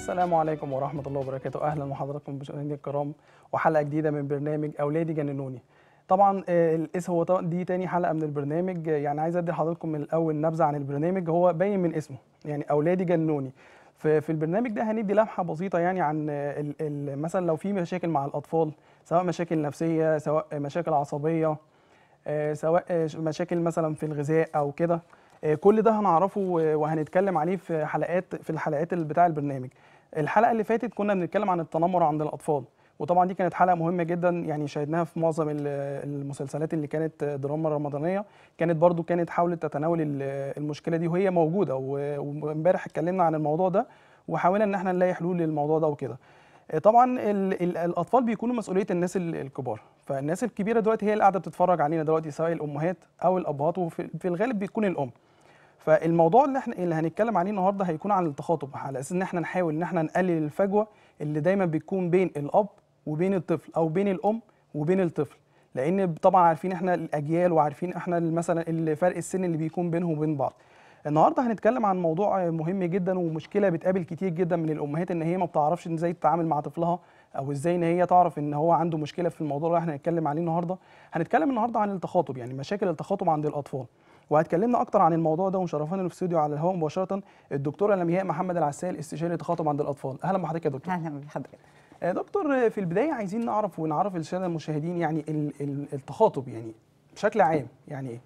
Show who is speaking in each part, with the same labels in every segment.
Speaker 1: السلام عليكم ورحمة الله وبركاته أهلا وحضراتكم مشاهدينا الكرام وحلقة جديدة من برنامج أولادي جننوني طبعا آه، الاسم هو طبعاً دي تاني حلقة من البرنامج آه، يعني عايز أدي لحضراتكم من الأول نبذة عن البرنامج هو باين من اسمه يعني أولادي جننوني في في البرنامج ده هندي لمحة بسيطة يعني عن آه، ال- ال- مثلا لو في مشاكل مع الأطفال سواء مشاكل نفسية سواء مشاكل عصبية آه، سواء آه، مشاكل مثلا في الغذاء أو كده آه، كل ده هنعرفه و- وهنتكلم عليه في حلقات في الحلقات اللي بتاع البرنامج الحلقه اللي فاتت كنا بنتكلم عن التنمر عند الاطفال وطبعا دي كانت حلقه مهمه جدا يعني شاهدناها في معظم ال- المسلسلات اللي كانت دراما رمضانيه كانت برضو كانت حاولت تتناول ال- المشكله دي وهي موجوده و- وامبارح اتكلمنا عن الموضوع ده وحاولنا ان احنا نلاقي حلول للموضوع ده وكده طبعا ال ال الاطفال بيكونوا مسؤوليه الناس ال- الكبار فالناس الكبيره دلوقتي هي اللي قاعده بتتفرج علينا دلوقتي سواء الامهات او الابهات وفي في الغالب بتكون الام فالموضوع اللي احنا اللي هنتكلم عليه النهارده هيكون عن التخاطب على اساس ان احنا نحاول ان احنا نقلل الفجوه اللي دايما بتكون بين الاب وبين الطفل او بين الام وبين الطفل لان طبعا عارفين احنا الاجيال وعارفين احنا مثلا الفرق السن اللي بيكون بينهم وبين بعض النهارده هنتكلم عن موضوع مهم جدا ومشكله بتقابل كتير جدا من الامهات ان هي ما بتعرفش ازاي تتعامل مع طفلها او ازاي ان هي تعرف ان هو عنده مشكله في الموضوع اللي احنا هنتكلم عليه النهارده هنتكلم النهارده عن التخاطب يعني مشاكل التخاطب عند الاطفال وهتكلمنا اكتر عن الموضوع ده ومشرفانا في الاستوديو على الهواء مباشره الدكتوره لمياء محمد العسال استشاري تخاطب عند الاطفال اهلا بحضرتك يا دكتور
Speaker 2: اهلا بحضرتك
Speaker 1: آه، دكتور آه، في البدايه عايزين نعرف ونعرف الساده المشاهدين يعني ال- ال- التخاطب يعني بشكل عام يعني ايه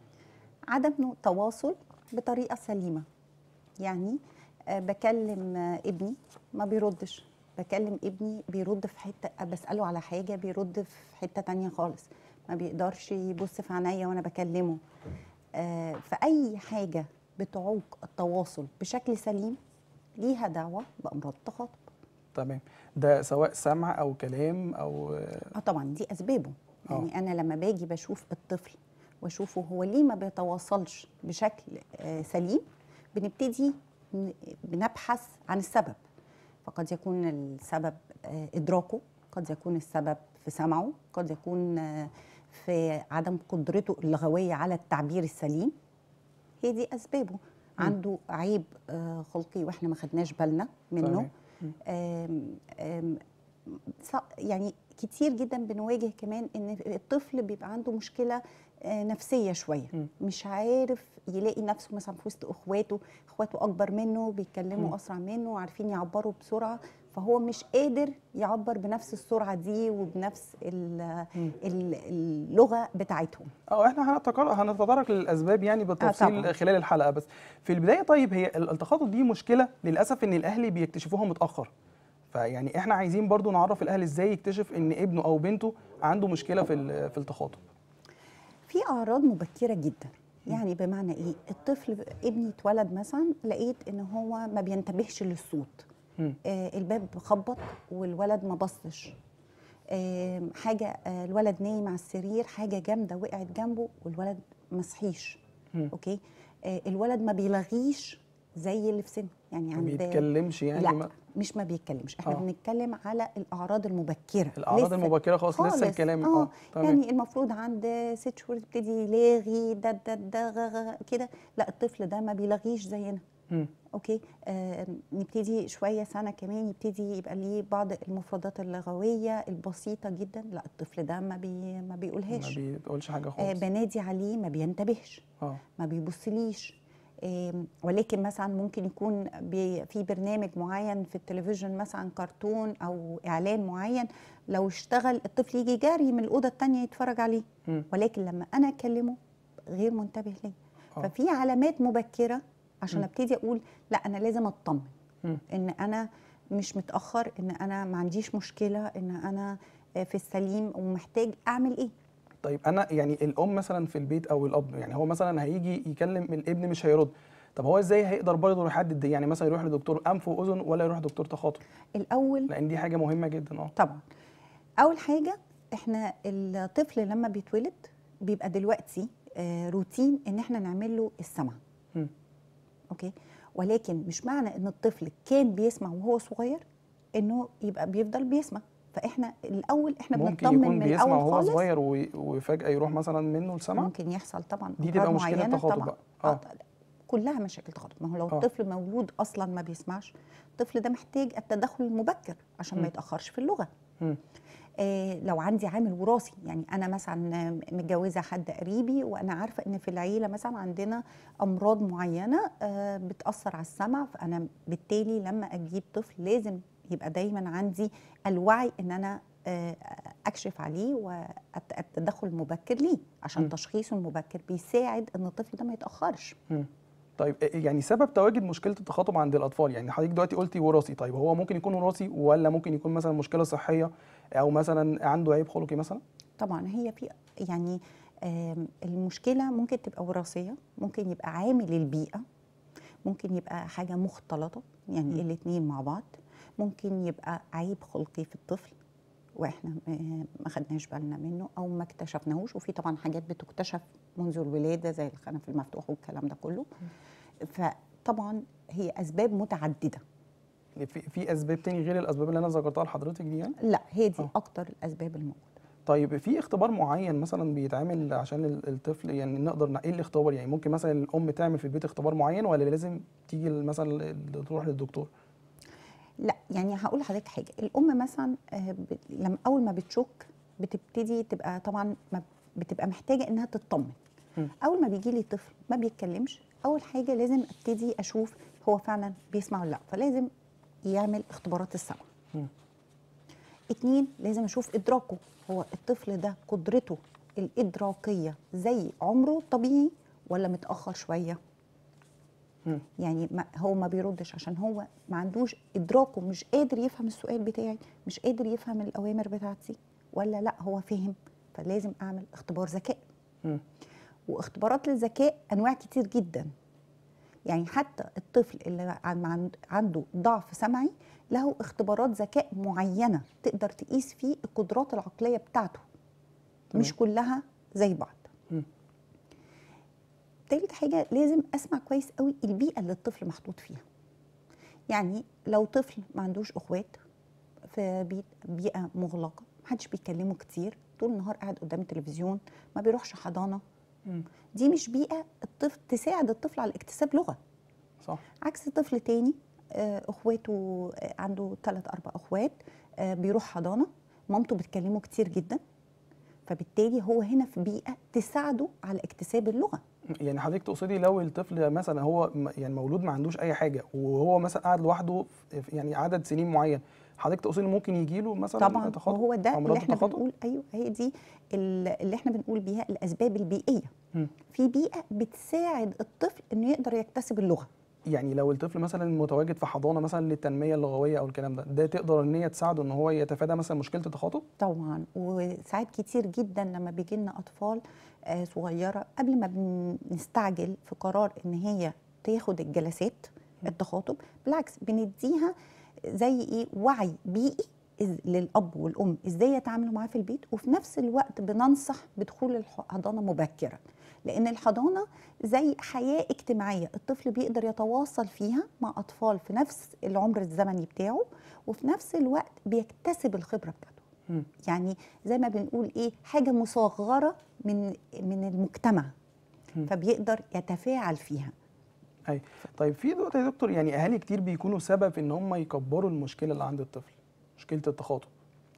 Speaker 2: عدم تواصل بطريقه سليمه يعني آه، بكلم آه، ابني ما بيردش بكلم ابني بيرد في حته بساله على حاجه بيرد في حته تانية خالص ما بيقدرش يبص في عينيا وانا بكلمه آه، فاي حاجه بتعوق التواصل بشكل سليم ليها دعوه بامراض التخاطب
Speaker 1: تمام ده سواء سمع او كلام او
Speaker 2: اه طبعا دي اسبابه
Speaker 1: آه.
Speaker 2: يعني انا لما باجي بشوف الطفل واشوفه هو ليه ما بيتواصلش بشكل آه، سليم بنبتدي ن- بنبحث عن السبب فقد يكون السبب آه، ادراكه قد يكون السبب في سمعه قد يكون آه، في عدم قدرته اللغويه على التعبير السليم هي دي اسبابه عنده عيب آه، خلقي واحنا ما خدناش بالنا منه
Speaker 1: تمام.
Speaker 2: آم، آم، ص- يعني كتير جدا بنواجه كمان ان الطفل بيبقى عنده مشكله آه، نفسيه شويه
Speaker 1: مم.
Speaker 2: مش عارف يلاقي نفسه مثلا في وسط اخواته اخواته اكبر منه بيتكلموا
Speaker 1: مم.
Speaker 2: اسرع منه عارفين يعبروا بسرعه فهو مش قادر يعبر بنفس السرعه دي وبنفس ال-
Speaker 1: مم.
Speaker 2: ال- اللغه بتاعتهم
Speaker 1: اه احنا هنتطرق هنتطرق للاسباب يعني بالتفصيل
Speaker 2: طبعاً.
Speaker 1: خلال الحلقه بس في البدايه طيب هي ال- التخاطب دي مشكله للاسف ان الاهل بيكتشفوها متاخر فيعني احنا عايزين برضو نعرف الاهل ازاي يكتشف ان ابنه او بنته عنده مشكله في ال- في التخاطب
Speaker 2: في اعراض مبكره جدا يعني بمعنى ايه الطفل ابني اتولد مثلا لقيت ان هو ما بينتبهش للصوت
Speaker 1: مم.
Speaker 2: آه الباب خبط والولد ما بصش آه حاجه آه الولد نايم على السرير حاجه جامده وقعت جنبه والولد ما صحيش
Speaker 1: مم.
Speaker 2: اوكي آه الولد ما بيلغيش زي اللي في سنه يعني
Speaker 1: ما
Speaker 2: عند
Speaker 1: بيتكلمش يعني
Speaker 2: لا
Speaker 1: ما
Speaker 2: مش ما بيتكلمش احنا
Speaker 1: آه.
Speaker 2: بنتكلم على الاعراض المبكره
Speaker 1: الاعراض
Speaker 2: لسه
Speaker 1: المبكره خلاص لسه
Speaker 2: خالص.
Speaker 1: الكلام
Speaker 2: اه
Speaker 1: تمام
Speaker 2: يعني المفروض عند ست شهور يبتدي يلاغي ده ده ده غ- غ- كده لا الطفل ده ما بيلاغيش زينا
Speaker 1: مم.
Speaker 2: اوكي آه نبتدي شويه سنه كمان يبتدي يبقى ليه بعض المفردات اللغويه البسيطه جدا لا الطفل ده ما بي ما
Speaker 1: ما
Speaker 2: بيقولهاش
Speaker 1: بيقولش حاجه
Speaker 2: آه
Speaker 1: خالص
Speaker 2: بنادي عليه ما بينتبهش
Speaker 1: اه
Speaker 2: ما بيبصليش آم، ولكن مثلا ممكن يكون بي- في برنامج معين في التلفزيون مثلا كرتون او اعلان معين لو اشتغل الطفل يجي جاري من الاوضه الثانيه يتفرج عليه
Speaker 1: مم.
Speaker 2: ولكن لما انا اكلمه غير منتبه ليه
Speaker 1: آه.
Speaker 2: ففي علامات مبكره عشان
Speaker 1: مم.
Speaker 2: ابتدي اقول لا انا لازم اطمن
Speaker 1: مم.
Speaker 2: ان انا مش متاخر ان انا ما عنديش مشكله ان انا آه، في السليم ومحتاج اعمل ايه
Speaker 1: طيب انا يعني الام مثلا في البيت او الاب يعني هو مثلا هيجي يكلم الابن مش هيرد طب هو ازاي هيقدر برضه يحدد دي؟ يعني مثلا يروح لدكتور انف واذن ولا يروح دكتور تخاطب
Speaker 2: الاول
Speaker 1: لان دي حاجه مهمه جدا اه
Speaker 2: طبعا اول حاجه احنا الطفل لما بيتولد بيبقى دلوقتي آه، روتين ان احنا نعمل له السمع
Speaker 1: مم.
Speaker 2: اوكي ولكن مش معنى ان الطفل كان بيسمع وهو صغير انه يبقى بيفضل بيسمع فاحنا الاول احنا
Speaker 1: ممكن
Speaker 2: بنطمن
Speaker 1: يكون
Speaker 2: من
Speaker 1: بيسمع
Speaker 2: الاول
Speaker 1: وهو
Speaker 2: خالص
Speaker 1: صغير و- وفجاه يروح مثلا منه السمع
Speaker 2: ممكن يحصل طبعا
Speaker 1: دي
Speaker 2: أمراض
Speaker 1: تبقى مشكلة
Speaker 2: معينة
Speaker 1: تخاطب
Speaker 2: طبعا
Speaker 1: بقى.
Speaker 2: آه.
Speaker 1: آه.
Speaker 2: كلها مشاكل تخاطب ما هو لو
Speaker 1: آه.
Speaker 2: الطفل مولود اصلا ما بيسمعش الطفل ده محتاج التدخل المبكر عشان
Speaker 1: مم.
Speaker 2: ما يتاخرش في اللغه
Speaker 1: مم.
Speaker 2: آه لو عندي عامل وراثي يعني انا مثلا متجوزه حد قريبي وانا عارفه ان في العيله مثلا عندنا امراض معينه آه بتاثر على السمع فانا بالتالي لما اجيب طفل لازم يبقى دايما عندي الوعي ان انا آه اكشف عليه والتدخل المبكر ليه عشان
Speaker 1: مم.
Speaker 2: تشخيصه المبكر بيساعد ان الطفل ده ما يتاخرش
Speaker 1: مم. طيب إيه- يعني سبب تواجد مشكله التخاطب عند الاطفال يعني حضرتك دلوقتي قلتي وراثي طيب هو ممكن يكون وراثي ولا ممكن يكون مثلا مشكله صحيه او مثلا عنده عيب خلقي مثلا
Speaker 2: طبعا هي في يعني آم، المشكله ممكن تبقى وراثيه ممكن يبقى عامل البيئه ممكن يبقى حاجه مختلطه يعني
Speaker 1: مم.
Speaker 2: الاثنين مع بعض ممكن يبقى عيب خلقي في الطفل واحنا آه، ما خدناش بالنا منه او ما اكتشفناهوش وفي طبعا حاجات بتكتشف منذ الولاده زي الخنف المفتوح والكلام ده كله فطبعا هي اسباب متعدده
Speaker 1: في في اسباب تاني غير الاسباب اللي انا ذكرتها لحضرتك دي يعني
Speaker 2: لا هي دي
Speaker 1: آه.
Speaker 2: اكتر الاسباب الموجوده
Speaker 1: طيب في اختبار معين مثلا بيتعمل عشان ال- الطفل يعني نقدر ن- ايه الاختبار يعني ممكن مثلا الام تعمل في البيت اختبار معين ولا لازم تيجي مثلا ال- تروح للدكتور
Speaker 2: لا يعني هقول لحضرتك حاجه الام مثلا آه، ب- لما اول ما بتشك بتبتدي تبقى طبعا ما بتبقى محتاجه انها تطمن
Speaker 1: مم.
Speaker 2: اول ما بيجي لي طفل ما بيتكلمش اول حاجه لازم ابتدي اشوف هو فعلا بيسمع ولا لا فلازم يعمل اختبارات السمع
Speaker 1: مم.
Speaker 2: اتنين لازم اشوف ادراكه هو الطفل ده قدرته الادراكيه زي عمره الطبيعي ولا متاخر شويه
Speaker 1: مم.
Speaker 2: يعني ما هو ما بيردش عشان هو ما عندوش ادراكه مش قادر يفهم السؤال بتاعي مش قادر يفهم الاوامر بتاعتي ولا لا هو فهم فلازم اعمل اختبار ذكاء
Speaker 1: مم.
Speaker 2: واختبارات للذكاء انواع كتير جدا يعني حتى الطفل اللي عن- عن- عنده ضعف سمعي له اختبارات ذكاء معينه تقدر تقيس فيه القدرات العقليه بتاعته مش كلها زي بعض
Speaker 1: مم.
Speaker 2: تالت حاجة لازم أسمع كويس قوي البيئة اللي الطفل محطوط فيها يعني لو طفل ما عندوش أخوات في بيت بيئة مغلقة محدش بيكلمه كتير طول النهار قاعد قدام التلفزيون ما بيروحش حضانة
Speaker 1: مم.
Speaker 2: دي مش بيئة الطفل تساعد الطفل على اكتساب لغة
Speaker 1: صح
Speaker 2: عكس طفل تاني آه، اخواته آه، عنده ثلاث اربع اخوات آه، بيروح حضانه مامته بتكلمه كتير جدا فبالتالي هو هنا في بيئه تساعده على اكتساب اللغه
Speaker 1: يعني حضرتك تقصدي لو الطفل مثلا هو م- يعني مولود ما عندوش اي حاجه وهو مثلا قاعد لوحده في- في- يعني عدد سنين معين حضرتك تقصدي ممكن يجي له مثلا
Speaker 2: طبعا
Speaker 1: تخاطب
Speaker 2: وهو ده
Speaker 1: أمراض
Speaker 2: اللي احنا
Speaker 1: التخاطب؟
Speaker 2: بنقول ايوه هي دي ال- اللي احنا بنقول بيها الاسباب البيئيه
Speaker 1: مم.
Speaker 2: في بيئه بتساعد الطفل انه يقدر يكتسب اللغه
Speaker 1: يعني لو الطفل مثلا متواجد في حضانه مثلا للتنميه اللغويه او الكلام ده ده تقدر ان هي تساعده ان هو يتفادى مثلا مشكله التخاطب
Speaker 2: طبعا وساعات كتير جدا لما بيجي لنا اطفال آه، صغيره قبل ما بنستعجل في قرار ان هي تاخد الجلسات التخاطب بالعكس بنديها زي ايه وعي بيئي إز- للاب والام ازاي يتعاملوا معاه في البيت وفي نفس الوقت بننصح بدخول الحضانه مبكرا لان الحضانه زي حياه اجتماعيه الطفل بيقدر يتواصل فيها مع اطفال في نفس العمر الزمني بتاعه وفي نفس الوقت بيكتسب الخبره بتاعته
Speaker 1: مم.
Speaker 2: يعني زي ما بنقول ايه حاجه مصغره من من المجتمع
Speaker 1: مم.
Speaker 2: فبيقدر يتفاعل فيها
Speaker 1: اي طيب في دلوقتي يا دكتور يعني اهالي كتير بيكونوا سبب في ان هم يكبروا المشكله اللي عند الطفل مشكله التخاطب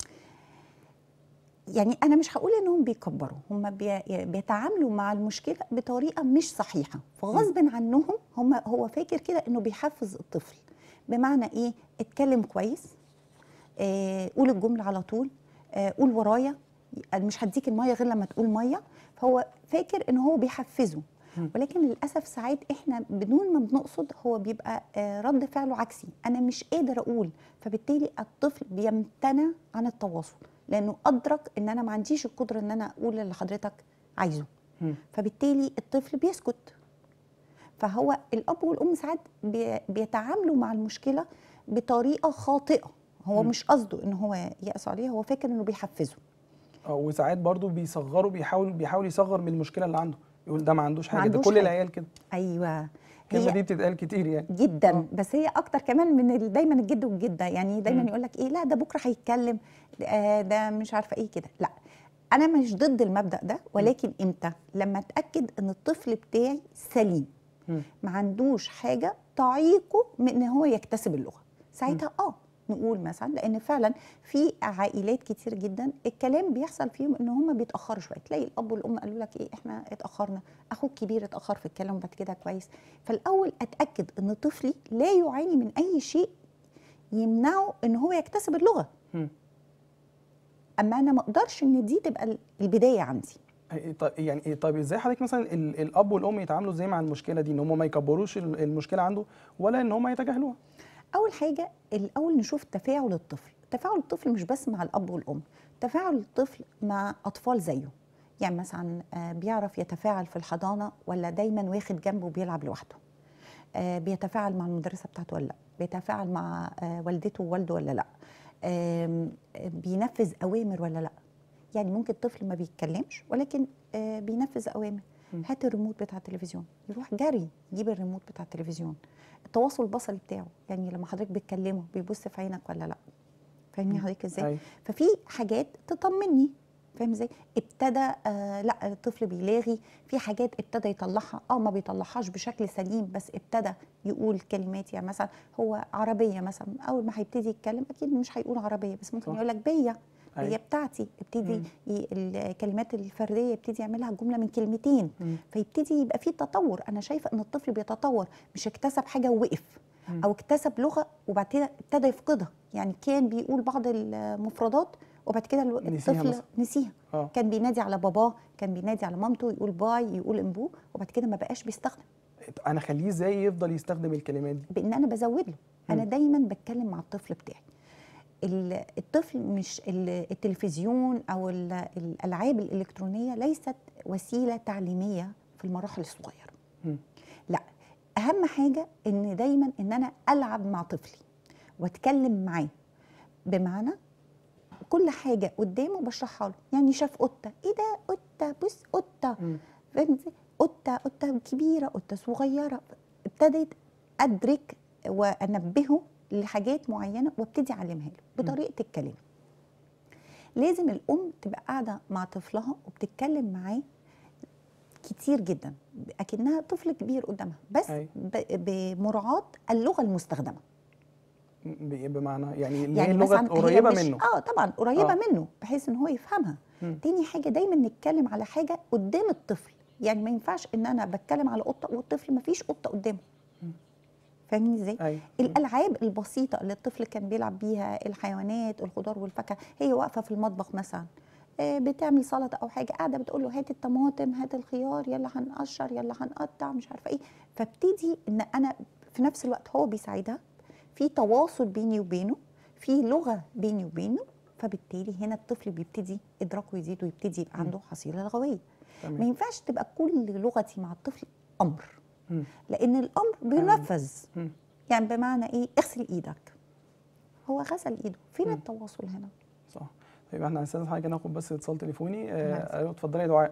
Speaker 2: يعني انا مش هقول انهم بيكبروا هم بي بيتعاملوا مع المشكله بطريقه مش صحيحه فغصب عنهم هم هو فاكر كده انه بيحفز الطفل بمعنى ايه اتكلم كويس آه قول الجمله على طول آه قول ورايا أنا مش هديك الميه غير لما تقول ميه فهو فاكر ان هو بيحفزه
Speaker 1: مم.
Speaker 2: ولكن للاسف ساعات احنا بدون ما بنقصد هو بيبقى آه رد فعله عكسي انا مش قادر اقول فبالتالي الطفل بيمتنع عن التواصل لانه ادرك ان انا ما عنديش القدره ان انا اقول اللي حضرتك عايزه
Speaker 1: مم.
Speaker 2: فبالتالي الطفل بيسكت فهو الاب والام ساعات بي- بيتعاملوا مع المشكله بطريقه خاطئه هو
Speaker 1: مم.
Speaker 2: مش قصده ان هو يقسو عليها هو فاكر انه بيحفزه
Speaker 1: آه، وساعات برضو بيصغروا بيحاول بيحاول يصغر من المشكله اللي عنده يقول ده ما عندوش
Speaker 2: ما
Speaker 1: حاجه ده
Speaker 2: عندوش
Speaker 1: كل
Speaker 2: حاجة.
Speaker 1: العيال كده
Speaker 2: ايوه
Speaker 1: الكلمه دي
Speaker 2: هي
Speaker 1: بتتقال كتير يعني
Speaker 2: جدا
Speaker 1: آه.
Speaker 2: بس هي اكتر كمان من ال- دايما الجد والجده يعني دايما
Speaker 1: مم.
Speaker 2: يقول لك ايه لا ده بكره هيتكلم ده, ده مش عارفه ايه كده لا انا مش ضد المبدا ده ولكن امتى لما اتاكد ان الطفل بتاعي سليم
Speaker 1: مم.
Speaker 2: ما عندوش حاجه تعيقه من ان هو يكتسب اللغه ساعتها اه نقول مثلا لان فعلا في عائلات كتير جدا الكلام بيحصل فيهم ان هم بيتاخروا شويه تلاقي الاب والام قالوا لك ايه احنا اتاخرنا اخوك كبير اتاخر في الكلام وبعد كده كويس فالاول اتاكد ان طفلي لا يعاني من اي شيء يمنعه ان هو يكتسب اللغه
Speaker 1: مم.
Speaker 2: اما انا ما اقدرش ان دي تبقى البدايه عندي
Speaker 1: إيه طيب يعني إيه طيب ازاي حضرتك مثلا ال- الاب والام يتعاملوا ازاي مع المشكله دي ان هم ما يكبروش ال- المشكله عنده ولا ان هم يتجاهلوها
Speaker 2: اول حاجه الاول نشوف تفاعل الطفل تفاعل الطفل مش بس مع الاب والام تفاعل الطفل مع اطفال زيه يعني مثلا آه، بيعرف يتفاعل في الحضانه ولا دايما واخد جنبه وبيلعب لوحده آه، بيتفاعل مع المدرسه بتاعته ولا لا بيتفاعل مع آه، والدته ووالده ولا لا آم، آه، بينفذ اوامر ولا لا يعني ممكن طفل ما بيتكلمش ولكن آه، بينفذ اوامر
Speaker 1: مم.
Speaker 2: هات الريموت بتاع التلفزيون يروح جري يجيب الريموت بتاع التلفزيون التواصل البصري بتاعه يعني لما حضرتك بتكلمه بيبص في عينك ولا لا فاهمني
Speaker 1: مم.
Speaker 2: حضرتك ازاي
Speaker 1: أيوة.
Speaker 2: ففي حاجات تطمني فاهم ازاي ابتدى آه لا الطفل بيلاغي في حاجات ابتدى يطلعها اه ما بيطلعهاش بشكل سليم بس ابتدى يقول كلمات يعني مثلا هو عربيه مثلا اول ما هيبتدي يتكلم اكيد مش هيقول عربيه بس ممكن
Speaker 1: صح.
Speaker 2: يقول لك بيا هي
Speaker 1: أيوة.
Speaker 2: بتاعتي ابتدي
Speaker 1: مم.
Speaker 2: ي- الكلمات الفرديه يبتدي يعملها جمله من كلمتين
Speaker 1: مم.
Speaker 2: فيبتدي يبقى في تطور انا شايفه ان الطفل بيتطور مش اكتسب حاجه ووقف
Speaker 1: مم.
Speaker 2: او اكتسب لغه وبعد كده ابتدى يفقدها يعني كان بيقول بعض المفردات وبعد كده الو-
Speaker 1: نسيها
Speaker 2: الطفل
Speaker 1: مثلا.
Speaker 2: نسيها
Speaker 1: اه
Speaker 2: كان بينادي على باباه كان بينادي على مامته يقول باي يقول امبو وبعد كده ما بقاش بيستخدم
Speaker 1: انا اخليه ازاي يفضل يستخدم الكلمات دي
Speaker 2: بان انا بزود له انا
Speaker 1: مم.
Speaker 2: دايما بتكلم مع الطفل بتاعي ال- الطفل مش ال- التلفزيون او ال- الالعاب الالكترونيه ليست وسيله تعليميه في المراحل الصغيره
Speaker 1: مم.
Speaker 2: لا اهم حاجه ان دايما ان انا العب مع طفلي واتكلم معاه بمعنى كل حاجه قدامه بشرحها له يعني شاف قطه ايه ده قطه بص قطه
Speaker 1: مم.
Speaker 2: فهمت قطه قطه كبيره قطه صغيره ابتديت ادرك وانبهه لحاجات معينه وابتدي اعلمها له بطريقه الكلام لازم الام تبقى قاعده مع طفلها وبتتكلم معاه كتير جدا اكنها طفل كبير قدامها بس
Speaker 1: أيوة.
Speaker 2: ب- بمراعاه اللغه المستخدمه
Speaker 1: ب- بمعنى يعني اللي هي
Speaker 2: يعني
Speaker 1: اللغه
Speaker 2: مثلا هي
Speaker 1: قريبه
Speaker 2: مش-
Speaker 1: منه
Speaker 2: اه طبعا قريبه
Speaker 1: آه.
Speaker 2: آه. منه بحيث ان هو يفهمها
Speaker 1: مم.
Speaker 2: تاني حاجه دايما نتكلم على حاجه قدام الطفل يعني ما ينفعش ان انا بتكلم على قطه والطفل ما فيش قطه قدامه
Speaker 1: مم.
Speaker 2: فاهمني ازاي
Speaker 1: ايوه
Speaker 2: الالعاب البسيطه اللي الطفل كان بيلعب بيها الحيوانات الخضار والفاكهه هي واقفه في المطبخ مثلا آه، بتعمل سلطه او حاجه قاعده بتقول له هات الطماطم هات الخيار يلا هنقشر يلا هنقطع مش عارفه ايه فابتدي ان انا في نفس الوقت هو بيساعدها في تواصل بيني وبينه في لغه بيني وبينه فبالتالي هنا الطفل بيبتدي ادراكه يزيد ويبتدي يبقى
Speaker 1: مم.
Speaker 2: عنده حصيله لغويه ما
Speaker 1: تمام
Speaker 2: ينفعش تبقى كل لغتي مع الطفل امر
Speaker 1: مم.
Speaker 2: لان الامر بينفذ
Speaker 1: مم.
Speaker 2: يعني بمعنى ايه اغسل ايدك هو غسل ايده فين
Speaker 1: مم.
Speaker 2: التواصل هنا
Speaker 1: صح طيب احنا هنستاذن حضرتك ناخد بس اتصال تليفوني
Speaker 2: تمام.
Speaker 1: آه، ايوه اتفضلي يا دعاء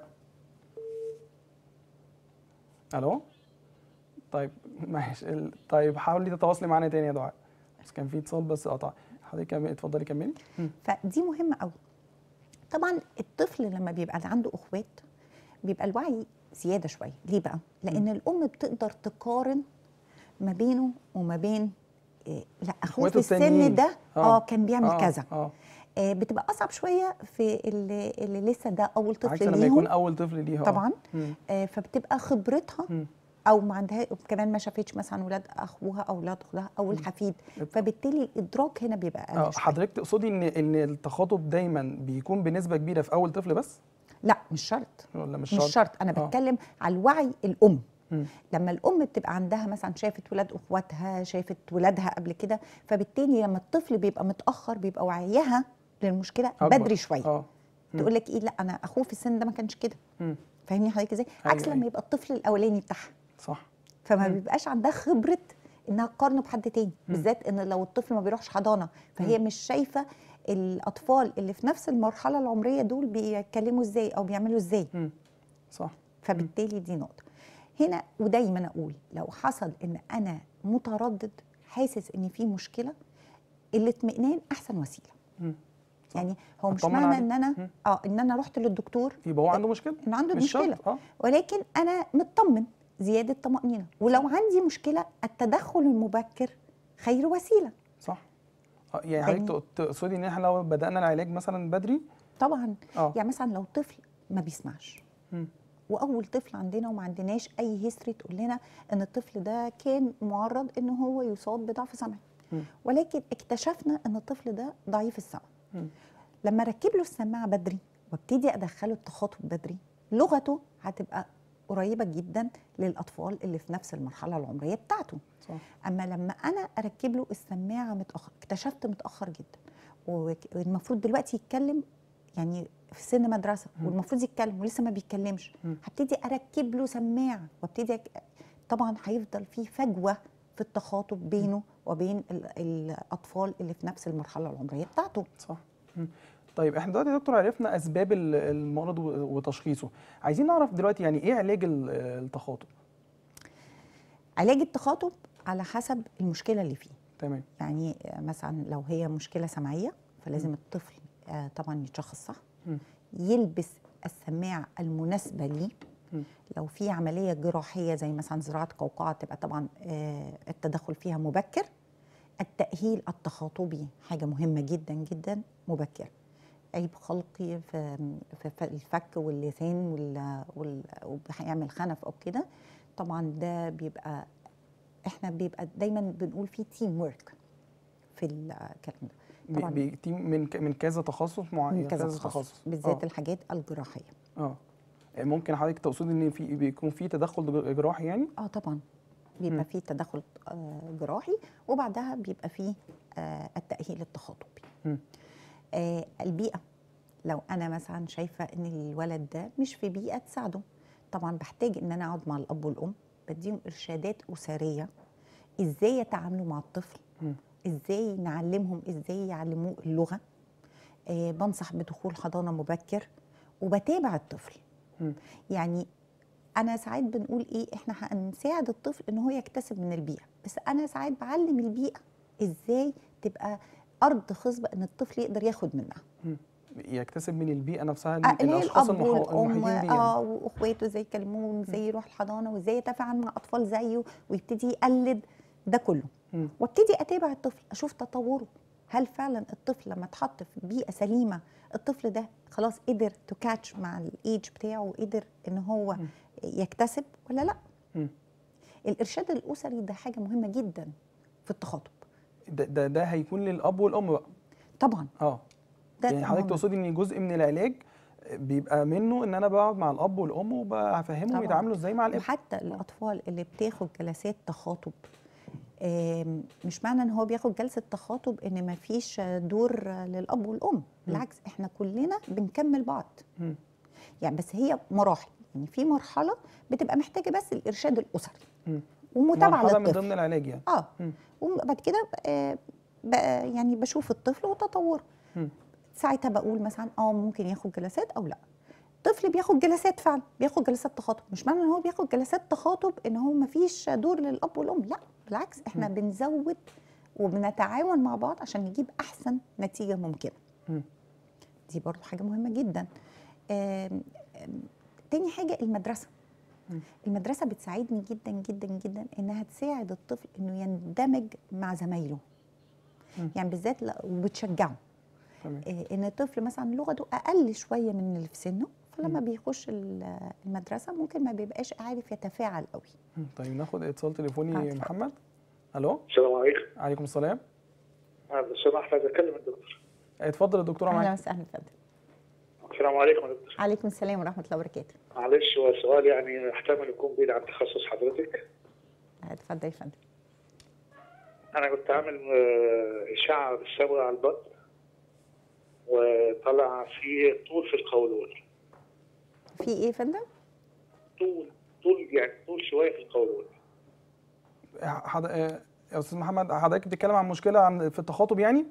Speaker 1: الو طيب ماشي ال- طيب حاولي تتواصلي معانا تاني يا دعاء بس كان في اتصال بس قطع حضرتك كملي اتفضلي كملي مم.
Speaker 2: فدي مهمه قوي طبعا الطفل لما بيبقى عنده اخوات بيبقى الوعي زياده شويه ليه بقى لان الام بتقدر تقارن ما بينه وما بين إيه لا اخوه في
Speaker 1: إخواته
Speaker 2: السن
Speaker 1: التانيين.
Speaker 2: ده
Speaker 1: آه.
Speaker 2: اه كان بيعمل
Speaker 1: آه،
Speaker 2: كذا
Speaker 1: اه
Speaker 2: آه بتبقى اصعب شويه في اللي, اللي لسه ده اول
Speaker 1: عكس
Speaker 2: طفل
Speaker 1: لما يكون
Speaker 2: ليهم
Speaker 1: اول طفل ليها آه.
Speaker 2: طبعا
Speaker 1: مم.
Speaker 2: آه فبتبقى خبرتها
Speaker 1: مم.
Speaker 2: او ما عندها كمان ما شافتش مثلا ولاد اخوها او ولاد اختها او الحفيد فبالتالي الادراك هنا بيبقى اقل
Speaker 1: اه
Speaker 2: شوية.
Speaker 1: حضرتك تقصدي ان ان التخاطب دايما بيكون بنسبه كبيره في اول طفل بس
Speaker 2: لا مش شرط
Speaker 1: ولا مش
Speaker 2: مش
Speaker 1: شرط
Speaker 2: شرط انا
Speaker 1: آه.
Speaker 2: بتكلم على الوعي الام
Speaker 1: مم.
Speaker 2: لما الام بتبقى عندها مثلا شافت ولاد اخواتها شافت ولادها قبل كده فبالتالي لما الطفل بيبقى متاخر بيبقى وعيها للمشكله
Speaker 1: أكبر.
Speaker 2: بدري شويه
Speaker 1: اه مم.
Speaker 2: تقول لك ايه لا انا اخوه في السن ده ما كانش كده
Speaker 1: مم.
Speaker 2: فاهمني حضرتك ازاي
Speaker 1: أيوة،
Speaker 2: عكس
Speaker 1: أيوة.
Speaker 2: لما يبقى الطفل الاولاني بتاعها
Speaker 1: صح
Speaker 2: فما
Speaker 1: مم.
Speaker 2: بيبقاش عندها خبره انها تقارنه بحد تاني
Speaker 1: مم.
Speaker 2: بالذات ان لو الطفل ما بيروحش حضانه فهي مش شايفه الاطفال اللي في نفس المرحله العمريه دول بيتكلموا ازاي او بيعملوا ازاي
Speaker 1: مم. صح
Speaker 2: فبالتالي دي نقطه هنا ودايما اقول لو حصل ان انا متردد حاسس ان في مشكله الاطمئنان احسن وسيله
Speaker 1: مم. صح.
Speaker 2: يعني هو مش
Speaker 1: أطمن
Speaker 2: معنى
Speaker 1: عليه.
Speaker 2: ان انا
Speaker 1: مم.
Speaker 2: اه ان انا رحت للدكتور
Speaker 1: يبقى هو عنده مشكله
Speaker 2: انه عنده
Speaker 1: مش
Speaker 2: مشكله
Speaker 1: شرط اه
Speaker 2: ولكن انا مطمن زياده طمانينه ولو عندي مشكله التدخل المبكر خير وسيله
Speaker 1: صح آه، يعني حضرتك
Speaker 2: تاني-
Speaker 1: تق- تقصدي ان احنا لو بدانا العلاج مثلا بدري
Speaker 2: طبعا
Speaker 1: اه
Speaker 2: يعني مثلا لو طفل ما بيسمعش
Speaker 1: مم.
Speaker 2: واول طفل عندنا وما عندناش اي هيستوري تقول لنا ان الطفل ده كان معرض ان هو يصاب بضعف سمعي
Speaker 1: مم.
Speaker 2: ولكن اكتشفنا ان الطفل ده ضعيف السمع
Speaker 1: مم.
Speaker 2: لما ركب له السماعه بدري وابتدي ادخله التخاطب بدري لغته هتبقى قريبه جدا للاطفال اللي في نفس المرحله العمريه بتاعته
Speaker 1: صح
Speaker 2: اما لما انا اركب له السماعه متاخر اكتشفت متاخر جدا وك- والمفروض دلوقتي يتكلم يعني في سن مدرسه
Speaker 1: مم.
Speaker 2: والمفروض يتكلم ولسه ما بيتكلمش
Speaker 1: مم.
Speaker 2: هبتدي اركب له سماعه وابتدي أك- طبعا هيفضل في فجوه في التخاطب بينه وبين ال- الاطفال اللي في نفس المرحله العمريه بتاعته
Speaker 1: صح مم. طيب احنا دلوقتي يا دكتور عرفنا اسباب ال- المرض و- وتشخيصه عايزين نعرف دلوقتي يعني ايه علاج ال- التخاطب
Speaker 2: علاج التخاطب على حسب المشكله اللي فيه
Speaker 1: تمام
Speaker 2: يعني آه، مثلا لو هي مشكله سمعيه فلازم الطفل آه، طبعا يتشخص صح
Speaker 1: مم.
Speaker 2: يلبس السماعه المناسبه ليه
Speaker 1: مم.
Speaker 2: لو في عمليه جراحيه زي مثلا زراعه قوقعه تبقى طبعا آه، التدخل فيها مبكر التاهيل التخاطبي حاجه مهمه جدا جدا مبكر عيب خلقي في, في في الفك واللسان وال- وال- وهيعمل خنف او كده طبعا ده بيبقى احنا بيبقى دايما بنقول فيه تيم ورك في الكلام ده
Speaker 1: بي-
Speaker 2: طبعاً.
Speaker 1: بيتم من ك- من كذا تخصص معين
Speaker 2: من كذا تخصص بالذات
Speaker 1: اه
Speaker 2: الحاجات الجراحيه
Speaker 1: اه ممكن حضرتك تقصدي ان في بيكون في تدخل جر- جراحي يعني
Speaker 2: اه طبعا
Speaker 1: مم.
Speaker 2: بيبقى فيه تدخل آه، جراحي وبعدها بيبقى فيه آه، التأهيل التخاطبي
Speaker 1: مم.
Speaker 2: آه، البيئة لو أنا مثلا شايفة إن الولد ده مش في بيئة تساعده طبعا بحتاج إن أنا أقعد مع الأب والأم بديهم إرشادات أسرية إزاي يتعاملوا مع الطفل
Speaker 1: مم.
Speaker 2: إزاي نعلمهم إزاي يعلموه اللغة آه، بنصح بدخول حضانة مبكر وبتابع الطفل
Speaker 1: مم.
Speaker 2: يعني انا ساعات بنقول ايه احنا هنساعد الطفل ان هو يكتسب من البيئه بس انا ساعات بعلم البيئه ازاي تبقى ارض خصبه ان الطفل يقدر ياخد منها
Speaker 1: يكتسب من البيئه نفسها
Speaker 2: آه، اللي هي
Speaker 1: الاشخاص
Speaker 2: الاب
Speaker 1: المحو-
Speaker 2: والام
Speaker 1: المحيطين بيه يعني.
Speaker 2: اه واخواته ازاي يكلموه وازاي يروح الحضانه وازاي يتفاعل مع اطفال زيه ويبتدي يقلد ده كله
Speaker 1: مم.
Speaker 2: وابتدي اتابع الطفل اشوف تطوره هل فعلا الطفل لما اتحط في بيئه سليمه الطفل ده خلاص قدر تو كاتش مع الايدج بتاعه وقدر ان هو
Speaker 1: مم.
Speaker 2: يكتسب ولا لا
Speaker 1: مم.
Speaker 2: الارشاد الاسري ده حاجه مهمه جدا في التخاطب
Speaker 1: ده, ده ده هيكون للاب والام بقى
Speaker 2: طبعا
Speaker 1: اه
Speaker 2: ده
Speaker 1: يعني حضرتك
Speaker 2: مهم.
Speaker 1: تقصدي ان جزء من العلاج بيبقى منه ان انا بقعد مع الاب والام وبفهمهم
Speaker 2: طبعاً.
Speaker 1: يتعاملوا ازاي مع الابن
Speaker 2: وحتى الاطفال اللي بتاخد جلسات تخاطب آم، مش معنى ان هو بياخد جلسه تخاطب ان ما فيش دور للاب والام بالعكس احنا كلنا بنكمل بعض
Speaker 1: مم.
Speaker 2: يعني بس هي مراحل يعني في مرحله بتبقى محتاجه بس الارشاد الاسري
Speaker 1: مم.
Speaker 2: ومتابعه
Speaker 1: مرحله من
Speaker 2: للطفل
Speaker 1: ضمن العلاج يعني
Speaker 2: اه
Speaker 1: مم.
Speaker 2: وبعد كده آه، بقى يعني بشوف الطفل وتطوره
Speaker 1: مم.
Speaker 2: ساعتها بقول مثلا اه ممكن ياخد جلسات او لا طفل بياخد جلسات فعلا بياخد جلسات تخاطب مش معنى ان هو بياخد جلسات تخاطب ان هو ما فيش دور للاب والام لا بالعكس احنا
Speaker 1: مم.
Speaker 2: بنزود وبنتعاون مع بعض عشان نجيب احسن نتيجه ممكنه
Speaker 1: مم.
Speaker 2: دي برضو حاجه مهمه جدا آم، آم، تاني حاجه المدرسه
Speaker 1: مم.
Speaker 2: المدرسه بتساعدني جدا جدا جدا انها تساعد الطفل انه يندمج مع زمايله
Speaker 1: مم.
Speaker 2: يعني بالذات لا- وبتشجعه
Speaker 1: تمام
Speaker 2: آه، ان الطفل مثلا لغته اقل شويه من اللي في سنه فلما بيخش ال- المدرسه ممكن ما بيبقاش عارف يتفاعل قوي
Speaker 1: مم. طيب ناخد اتصال
Speaker 2: آه،
Speaker 1: تليفوني
Speaker 2: اتفضل.
Speaker 1: محمد الو
Speaker 3: السلام عليكم
Speaker 1: عليكم السلام
Speaker 3: أنا لو سمحت عايز اكلم الدكتور
Speaker 1: اتفضل الدكتوره
Speaker 2: اهلا
Speaker 1: معاك
Speaker 2: وسهلا فندم
Speaker 3: السلام عليكم يا دكتور
Speaker 2: عليكم السلام ورحمه الله وبركاته
Speaker 3: معلش هو سؤال يعني احتمل يكون بعيد عن تخصص حضرتك
Speaker 2: آه، اتفضل يا فندم
Speaker 3: انا كنت عامل آه، اشعه بالصبغه على البطن وطلع في طول في القولون
Speaker 2: في ايه يا فندم
Speaker 3: طول طول يعني طول شويه في القولون
Speaker 1: حض... آه، يا استاذ محمد حضرتك بتتكلم عن مشكله عن في التخاطب يعني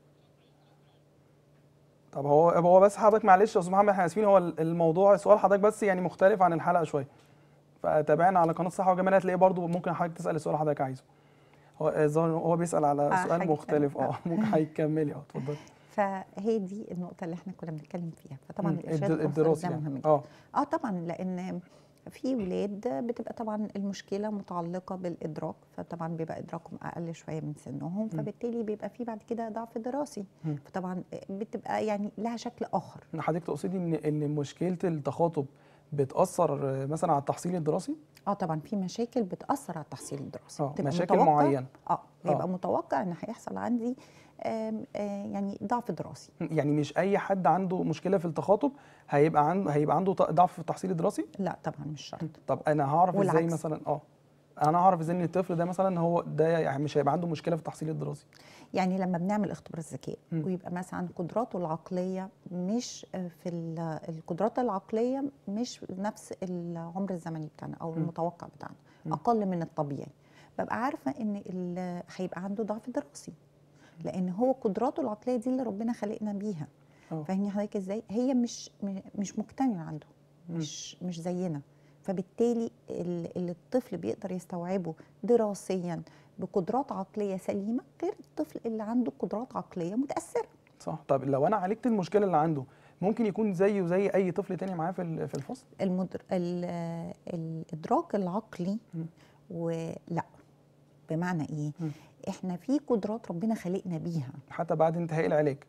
Speaker 1: طب هو هو بس حضرتك معلش يا استاذ محمد احنا اسفين هو الموضوع سؤال حضرتك بس يعني مختلف عن الحلقه شويه فتابعنا على قناه الصحه والجمال هتلاقيه برضو ممكن حضرتك تسال السؤال اللي حضرتك عايزه هو آه، ظاهر إن هو بيسال على
Speaker 2: آه،
Speaker 1: سؤال
Speaker 2: حاجة
Speaker 1: مختلف
Speaker 2: تانية.
Speaker 1: اه ممكن هيكملي اه اتفضلي
Speaker 2: فهي دي النقطه اللي احنا كنا بنتكلم فيها فطبعا
Speaker 1: مم.
Speaker 2: الارشاد
Speaker 1: الد-
Speaker 2: الاسري
Speaker 1: الدراسي
Speaker 2: ده
Speaker 1: يعني
Speaker 2: مهم جدا
Speaker 1: اه
Speaker 2: اه طبعا لان في ولاد بتبقى طبعا المشكله متعلقه بالادراك فطبعا بيبقى ادراكهم اقل شويه من سنهم فبالتالي بيبقى في بعد كده ضعف دراسي
Speaker 1: مم.
Speaker 2: فطبعا بتبقى يعني لها شكل اخر
Speaker 1: حضرتك تقصدي ان ان مشكله التخاطب بتاثر آه، مثلا على التحصيل الدراسي
Speaker 2: اه طبعا في مشاكل بتاثر على التحصيل الدراسي
Speaker 1: اه
Speaker 2: بتبقى
Speaker 1: مشاكل
Speaker 2: متوقع-
Speaker 1: معينه
Speaker 2: اه بيبقى
Speaker 1: آه.
Speaker 2: متوقع ان هيحصل عندي آم، آه يعني ضعف دراسي
Speaker 1: يعني مش اي حد عنده مشكله في التخاطب هيبقى عنده هيبقى عنده ط- ضعف في التحصيل الدراسي
Speaker 2: لا طبعا مش شرط
Speaker 1: طب انا هعرف ازاي
Speaker 2: والعكس.
Speaker 1: مثلا اه انا هعرف ازاي ان الطفل ده مثلا هو ده يعني مش هيبقى عنده مشكله في التحصيل الدراسي
Speaker 2: يعني لما بنعمل اختبار الذكاء
Speaker 1: مم.
Speaker 2: ويبقى مثلا قدراته العقليه مش آه، في ال- القدرات العقليه مش نفس العمر الزمني بتاعنا او
Speaker 1: مم.
Speaker 2: المتوقع بتاعنا
Speaker 1: مم.
Speaker 2: اقل من الطبيعي ببقى عارفه ان ال- هيبقى عنده ضعف دراسي لان هو قدراته العقليه دي اللي ربنا خلقنا بيها
Speaker 1: اه
Speaker 2: فاهمني حضرتك ازاي هي مش م- مش مكتمله عنده
Speaker 1: مم.
Speaker 2: مش مش زينا فبالتالي ال- اللي الطفل بيقدر يستوعبه دراسيا بقدرات عقليه سليمه غير الطفل اللي عنده قدرات عقليه متاثره
Speaker 1: صح طب لو انا عالجت المشكله اللي عنده ممكن يكون زيه زي اي طفل تاني معاه في ال- في الفصل
Speaker 2: المدر... ال... الادراك العقلي
Speaker 1: مم.
Speaker 2: ولا بمعنى ايه
Speaker 1: مم.
Speaker 2: احنا في قدرات ربنا خلقنا بيها
Speaker 1: حتى بعد انتهاء العلاج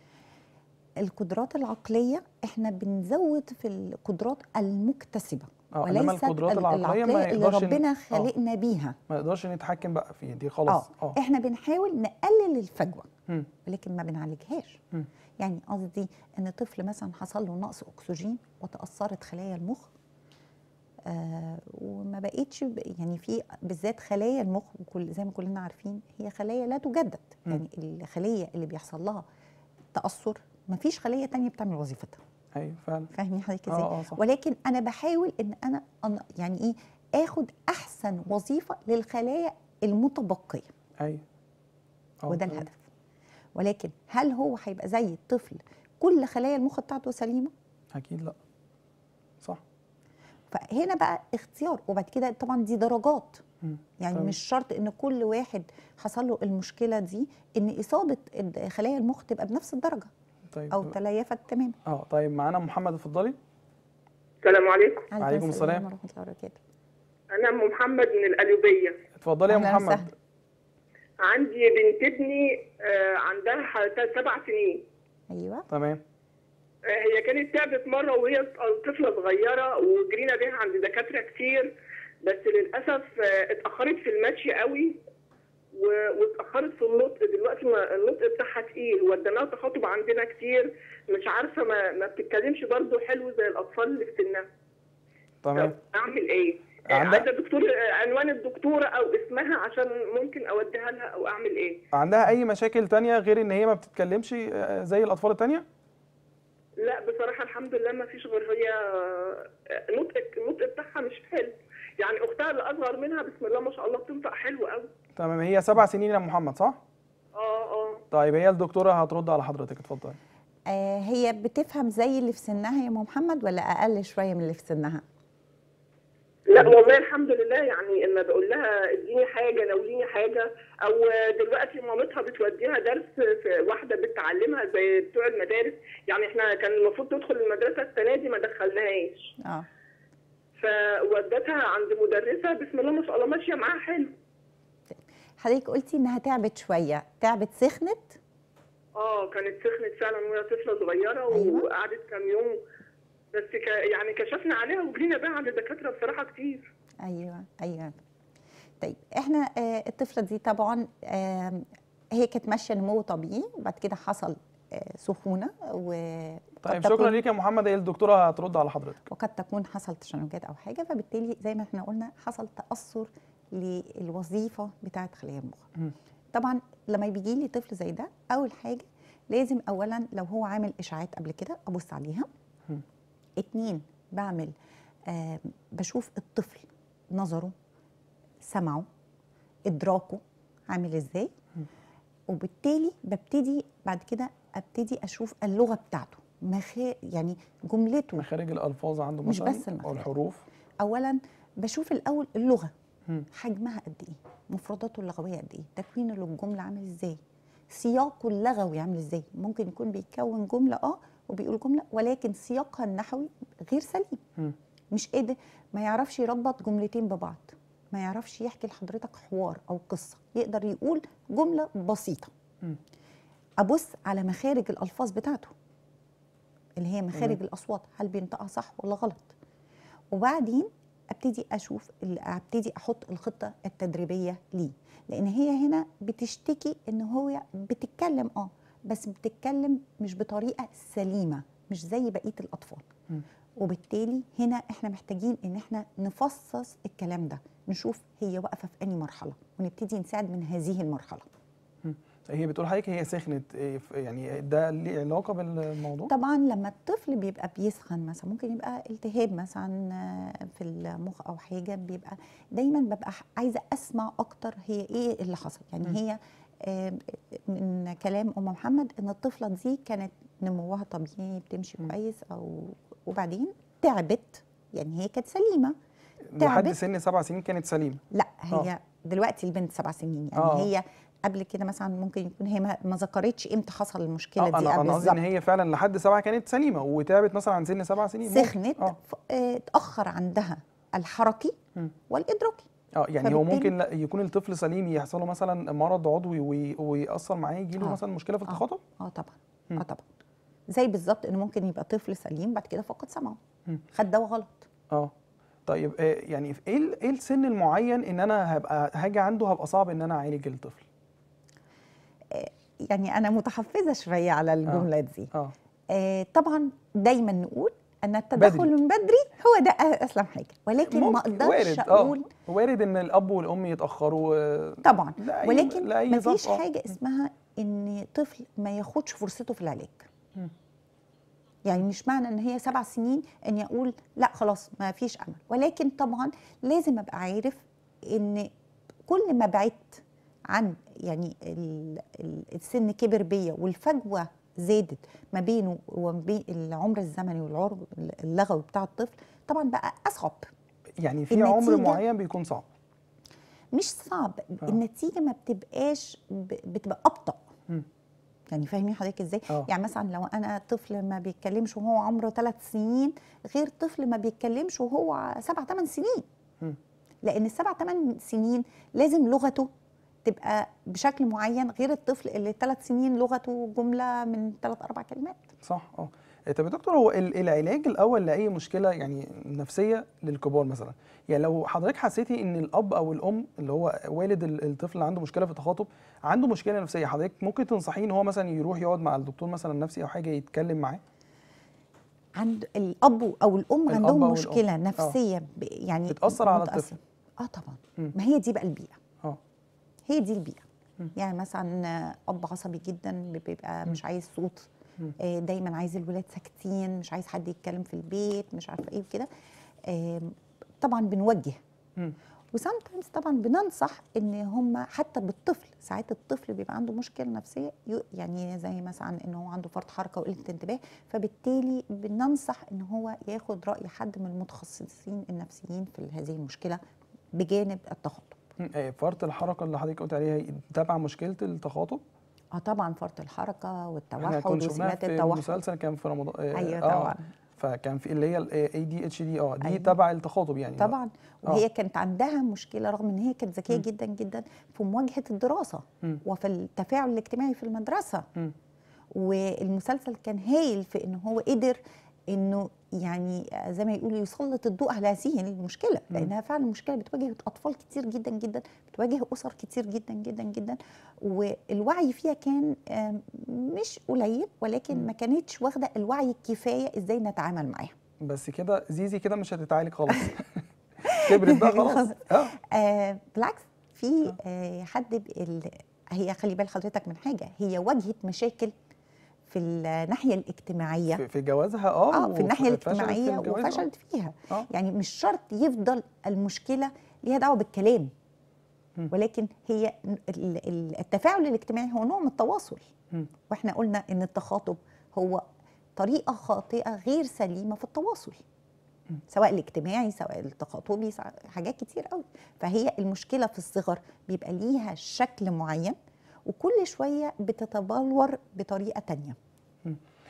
Speaker 2: القدرات العقليه احنا بنزود في القدرات المكتسبه
Speaker 1: اه انما
Speaker 2: وليست
Speaker 1: القدرات
Speaker 2: ال-
Speaker 1: العقليه ما
Speaker 2: اللي
Speaker 1: يقدرش ن-
Speaker 2: ربنا
Speaker 1: آه،
Speaker 2: خلقنا بيها
Speaker 1: ما يقدرش نتحكم بقى فيها دي خلاص اه
Speaker 2: احنا بنحاول نقلل الفجوه
Speaker 1: مم.
Speaker 2: ولكن ما بنعالجهاش
Speaker 1: مم.
Speaker 2: يعني قصدي ان طفل مثلا حصل له نقص اكسجين وتاثرت خلايا المخ آه وما بقتش ب- يعني في بالذات خلايا المخ وكل زي ما كلنا عارفين هي خلايا لا تجدد
Speaker 1: مم.
Speaker 2: يعني الخليه اللي بيحصل لها تاثر ما فيش خليه تانية بتعمل وظيفتها
Speaker 1: ايوه فعلا
Speaker 2: فاهمين حضرتك ازاي
Speaker 1: اه اه صح
Speaker 2: ولكن انا بحاول ان انا أنا يعني ايه اخد احسن وظيفه للخلايا المتبقيه
Speaker 1: ايوه آه،
Speaker 2: وده
Speaker 1: تمام.
Speaker 2: الهدف ولكن هل هو هيبقى زي الطفل كل خلايا المخ بتاعته سليمه
Speaker 1: اكيد لا صح
Speaker 2: فهنا بقى اختيار وبعد كده طبعا دي درجات
Speaker 1: مم.
Speaker 2: يعني
Speaker 1: تمام.
Speaker 2: مش شرط ان كل واحد حصل له المشكله دي ان اصابه الد- خلايا المخ تبقى بنفس الدرجه
Speaker 1: طيب
Speaker 2: او تليفت تماما
Speaker 1: اه طيب معانا محمد اتفضلي
Speaker 3: السلام عليكم
Speaker 1: عليكم السلام.
Speaker 2: ورحمه الله وبركاته
Speaker 3: انا ام محمد من القليوبيه
Speaker 1: اتفضلي يا
Speaker 2: أهلاً
Speaker 1: محمد
Speaker 2: وسهلاً.
Speaker 3: عندي بنت ابني آه، عندها ح- سبع سنين
Speaker 2: ايوه
Speaker 1: تمام
Speaker 3: آه، هي كانت تعبت مره وهي طفله صغيره وجرينا بيها عند دكاتره كتير بس للاسف آه، اتاخرت في المشي قوي و- واتاخرت في النطق دلوقتي ما النطق بتاعها تقيل وديناها تخاطب عندنا كتير مش عارفه ما, ما بتتكلمش برضه حلو زي الاطفال اللي في سنها
Speaker 1: تمام
Speaker 3: طب اعمل ايه؟ آه،
Speaker 1: عندك-
Speaker 3: عايزه دكتور آه، عنوان الدكتوره او اسمها عشان ممكن اوديها لها او اعمل ايه؟
Speaker 1: عندها اي مشاكل تانية غير ان هي ما بتتكلمش آه، زي الاطفال التانية
Speaker 3: لا بصراحه الحمد لله ما فيش غير هي آه، نطق النطق بتاعها مش حلو يعني اختها اللي اصغر منها بسم الله ما شاء الله بتنطق حلو قوي
Speaker 1: تمام هي سبع سنين يا محمد صح
Speaker 3: اه اه
Speaker 1: طيب هي الدكتوره هترد على حضرتك اتفضلي
Speaker 2: آه هي بتفهم زي اللي في سنها يا ام محمد ولا اقل شويه من اللي في سنها
Speaker 3: لا والله الحمد لله يعني اما بقول لها اديني حاجه ناوليني حاجه او دلوقتي مامتها بتوديها درس في واحده بتعلمها زي بتوع المدارس يعني احنا كان المفروض تدخل المدرسه السنه دي ما دخلناهاش
Speaker 2: اه
Speaker 3: فودتها عند مدرسه بسم الله ما شاء الله ماشيه معاها حلو
Speaker 2: حضرتك قلتي انها تعبت شويه تعبت سخنت
Speaker 3: اه كانت سخنت فعلا وهي طفله صغيره
Speaker 2: أيوة.
Speaker 3: وقعدت كام يوم بس ك... يعني كشفنا عليها وجرينا بيها عند الدكاتره بصراحه كتير
Speaker 2: ايوه ايوه طيب احنا آه الطفله دي طبعا آه هي كانت ماشيه نمو طبيعي وبعد كده حصل آه سخونه و
Speaker 1: طيب
Speaker 2: قد
Speaker 1: شكرا
Speaker 2: تكون-
Speaker 1: ليك يا محمد هي الدكتوره هترد على حضرتك
Speaker 2: وقد تكون حصل تشنجات او حاجه فبالتالي زي ما احنا قلنا حصل تاثر للوظيفه بتاعه خلايا المخ
Speaker 1: مم.
Speaker 2: طبعا لما بيجي لي طفل زي ده اول حاجه لازم اولا لو هو عامل اشاعات قبل كده ابص عليها
Speaker 1: مم.
Speaker 2: اتنين بعمل آه بشوف الطفل نظره سمعه ادراكه عامل ازاي
Speaker 1: مم.
Speaker 2: وبالتالي ببتدي بعد كده ابتدي اشوف اللغه بتاعته مخا يعني جملته
Speaker 1: مخارج الالفاظ عنده
Speaker 2: مش
Speaker 1: مثلا
Speaker 2: بس
Speaker 1: او
Speaker 2: المخارج.
Speaker 1: الحروف
Speaker 2: اولا بشوف الاول اللغه
Speaker 1: مم.
Speaker 2: حجمها قد ايه مفرداته اللغويه قد ايه تكوينه للجمله عامل ازاي سياقه اللغوي عامل ازاي ممكن يكون بيكون جمله اه وبيقول جمله ولكن سياقها النحوي غير سليم
Speaker 1: مم.
Speaker 2: مش قادر ما يعرفش يربط جملتين ببعض ما يعرفش يحكي لحضرتك حوار او قصه يقدر يقول جمله بسيطه
Speaker 1: مم.
Speaker 2: ابص على مخارج الالفاظ بتاعته اللي هي مخارج
Speaker 1: تمام.
Speaker 2: الاصوات هل بينطقها صح ولا غلط وبعدين ابتدي اشوف ال- ابتدي احط الخطه التدريبيه ليه لان هي هنا بتشتكي ان هو بتتكلم اه بس بتتكلم مش بطريقه سليمه مش زي بقيه الاطفال
Speaker 1: مم.
Speaker 2: وبالتالي هنا احنا محتاجين ان احنا نفصص الكلام ده نشوف هي واقفه في انهي مرحله ونبتدي نساعد من هذه المرحله
Speaker 1: هي بتقول حضرتك هي سخنت إيه، ف- يعني ده ليه علاقه بالموضوع
Speaker 2: طبعا لما الطفل بيبقى بيسخن مثلا ممكن يبقى التهاب مثلا آه، في المخ او حاجه بيبقى دايما ببقى ح- عايزه اسمع اكتر هي ايه اللي حصل يعني
Speaker 1: مم.
Speaker 2: هي آه، من كلام ام محمد ان الطفله دي كانت نموها طبيعي بتمشي
Speaker 1: مم.
Speaker 2: كويس او وبعدين تعبت يعني هي كانت سليمه
Speaker 1: لحد
Speaker 2: تعبت.
Speaker 1: سن سبع سنين كانت سليمه
Speaker 2: لا هي دلوقتي البنت سبع سنين يعني
Speaker 1: آه.
Speaker 2: هي قبل كده مثلا ممكن يكون هي ما ما ذكرتش امتى حصل المشكله
Speaker 1: آه،
Speaker 2: دي
Speaker 1: انا انا قصدي
Speaker 2: بالظبط
Speaker 1: ان هي فعلا لحد سبعه كانت سليمه وتعبت مثلا عن سن سبع سنين ممكن.
Speaker 2: سخنت
Speaker 1: اه
Speaker 2: ف- آه، اتاخر عندها الحركي
Speaker 1: مم.
Speaker 2: والادراكي
Speaker 1: اه يعني هو
Speaker 2: فبالتالي-
Speaker 1: ممكن لا يكون الطفل سليم يحصل له مثلا مرض عضوي وي- ويأثر معاه يجي له
Speaker 2: آه.
Speaker 1: مثلا مشكله في
Speaker 2: آه.
Speaker 1: التخاطب
Speaker 2: اه طبعا
Speaker 1: مم.
Speaker 2: اه طبعا زي بالظبط انه ممكن يبقى طفل سليم بعد كده فقد سمعه
Speaker 1: مم.
Speaker 2: خد دواء غلط
Speaker 1: اه طيب آه، يعني في ايه ال- ايه السن المعين ان انا هبقى هاجي عنده هبقى صعب ان انا اعالج الطفل
Speaker 2: يعني انا متحفزه شويه على الجمله دي
Speaker 1: اه
Speaker 2: آه طبعا دايما نقول ان التدخل
Speaker 1: بدري.
Speaker 2: من بدري هو ده اسلم حاجه ولكن ما
Speaker 1: ممكن،
Speaker 2: اقدرش
Speaker 1: وارد
Speaker 2: اقول
Speaker 1: اه وارد ان الاب والام يتاخروا آه،
Speaker 2: طبعا
Speaker 1: لأي-
Speaker 2: ولكن
Speaker 1: لأي
Speaker 2: ما
Speaker 1: ظرف،
Speaker 2: فيش
Speaker 1: آه.
Speaker 2: حاجه اسمها ان طفل ما ياخدش فرصته في العلاج
Speaker 1: مم.
Speaker 2: يعني مش معنى ان هي سبع سنين اني اقول لا خلاص ما فيش امل ولكن طبعا لازم ابقى عارف ان كل ما بعدت عن يعني ال- ال- السن كبر بيا والفجوه زادت ما بينه وما بين العمر الزمني والعمر اللغوي بتاع الطفل طبعا بقى اصعب
Speaker 1: يعني في عمر
Speaker 2: النتيجة-
Speaker 1: معين بيكون صعب
Speaker 2: مش صعب
Speaker 1: آه.
Speaker 2: النتيجه ما بتبقاش ب- بتبقى ابطا
Speaker 1: مم.
Speaker 2: يعني فاهمين حضرتك ازاي
Speaker 1: آه.
Speaker 2: يعني مثلا لو انا طفل ما بيتكلمش وهو عمره ثلاث سنين غير طفل ما بيتكلمش وهو سبع ثمان سنين
Speaker 1: مم.
Speaker 2: لان السبع ثمان سنين لازم لغته تبقى بشكل معين غير الطفل اللي ثلاث سنين لغته جمله من ثلاث اربع كلمات
Speaker 1: صح اه طب يا دكتور هو ال- العلاج الاول لاي مشكله يعني نفسيه للكبار مثلا يعني لو حضرتك حسيتي ان الاب او الام اللي هو والد ال- الطفل اللي عنده مشكله في التخاطب عنده مشكله نفسيه حضرتك ممكن تنصحيه ان هو مثلا يروح يقعد مع الدكتور مثلا نفسي او حاجه يتكلم معاه
Speaker 2: عند الاب او الام
Speaker 1: الأب
Speaker 2: عندهم
Speaker 1: أو
Speaker 2: مشكله
Speaker 1: الأم. آه.
Speaker 2: نفسيه ب- يعني
Speaker 1: بتأثر على
Speaker 2: متأثر.
Speaker 1: الطفل.
Speaker 2: اه طبعا
Speaker 1: مم.
Speaker 2: ما هي دي بقى البيئه
Speaker 1: اه
Speaker 2: هي دي البيئه
Speaker 1: مم.
Speaker 2: يعني مثلا اب عصبي جدا بيبقى
Speaker 1: مم.
Speaker 2: مش عايز صوت
Speaker 1: مم.
Speaker 2: آه، دايما عايز الولاد ساكتين مش عايز حد يتكلم في البيت مش عارفه ايه وكده آم، طبعا بنوجه
Speaker 1: مم.
Speaker 2: وسامتايمز طبعا بننصح ان هم حتى بالطفل ساعات الطفل بيبقى عنده مشكله نفسيه يو- يعني زي مثلا ان هو عنده فرط حركه وقله انتباه فبالتالي بننصح ان هو ياخد راي حد من المتخصصين النفسيين في هذه المشكله بجانب التخاطب
Speaker 1: مم. آه، فرط الحركه اللي حضرتك قلت عليها تبع مشكله التخاطب
Speaker 2: اه طبعا فرط الحركه
Speaker 1: احنا
Speaker 2: والتوحد
Speaker 1: كنا شفناها
Speaker 2: وسمات
Speaker 1: في
Speaker 2: التوحد
Speaker 1: مسلسل كان في رمضان آه،
Speaker 2: ايوه
Speaker 1: آه،
Speaker 2: طبعا
Speaker 1: فكان في اللي هي الاي دي اتش دي اه دي
Speaker 2: أيوة.
Speaker 1: تبع التخاطب يعني
Speaker 2: طبعا
Speaker 1: آه.
Speaker 2: وهي كانت عندها مشكله رغم ان هي كانت ذكيه
Speaker 1: مم.
Speaker 2: جدا جدا في مواجهه الدراسه
Speaker 1: مم.
Speaker 2: وفي التفاعل الاجتماعي في المدرسه
Speaker 1: مم.
Speaker 2: والمسلسل كان هايل في ان هو قدر انه يعني زي ما يقولوا يسلط الضوء على هذه المشكله
Speaker 1: مم.
Speaker 2: لانها فعلا مشكله بتواجه اطفال كتير جدا جدا بتواجه اسر كتير جدا جدا جدا والوعي فيها كان آم، مش قليل ولكن
Speaker 1: مم.
Speaker 2: ما كانتش واخده الوعي الكفايه ازاي نتعامل معاها
Speaker 1: بس كده زيزي كده مش هتتعالج خالص كبرت بقى خلاص اه
Speaker 2: آه بالعكس في آه حد ب- ال... هي خلي بال حضرتك من حاجه هي واجهت مشاكل في الناحيه الاجتماعيه
Speaker 1: في- في جوازها اه
Speaker 2: اه في الناحيه
Speaker 1: وفشلت في
Speaker 2: الاجتماعيه
Speaker 1: الجواز، آه.
Speaker 2: وفشلت فيها
Speaker 1: آه.
Speaker 2: يعني مش شرط يفضل المشكله ليها دعوه بالكلام
Speaker 1: مم.
Speaker 2: ولكن هي ال- ال- التفاعل الاجتماعي هو نوع من التواصل
Speaker 1: مم.
Speaker 2: واحنا قلنا ان التخاطب هو طريقه خاطئه غير سليمه في التواصل
Speaker 1: مم.
Speaker 2: سواء الاجتماعي سواء التخاطبي سواء حاجات كتير قوي فهي المشكله في الصغر بيبقى ليها شكل معين وكل شويه بتتبلور بطريقه تانية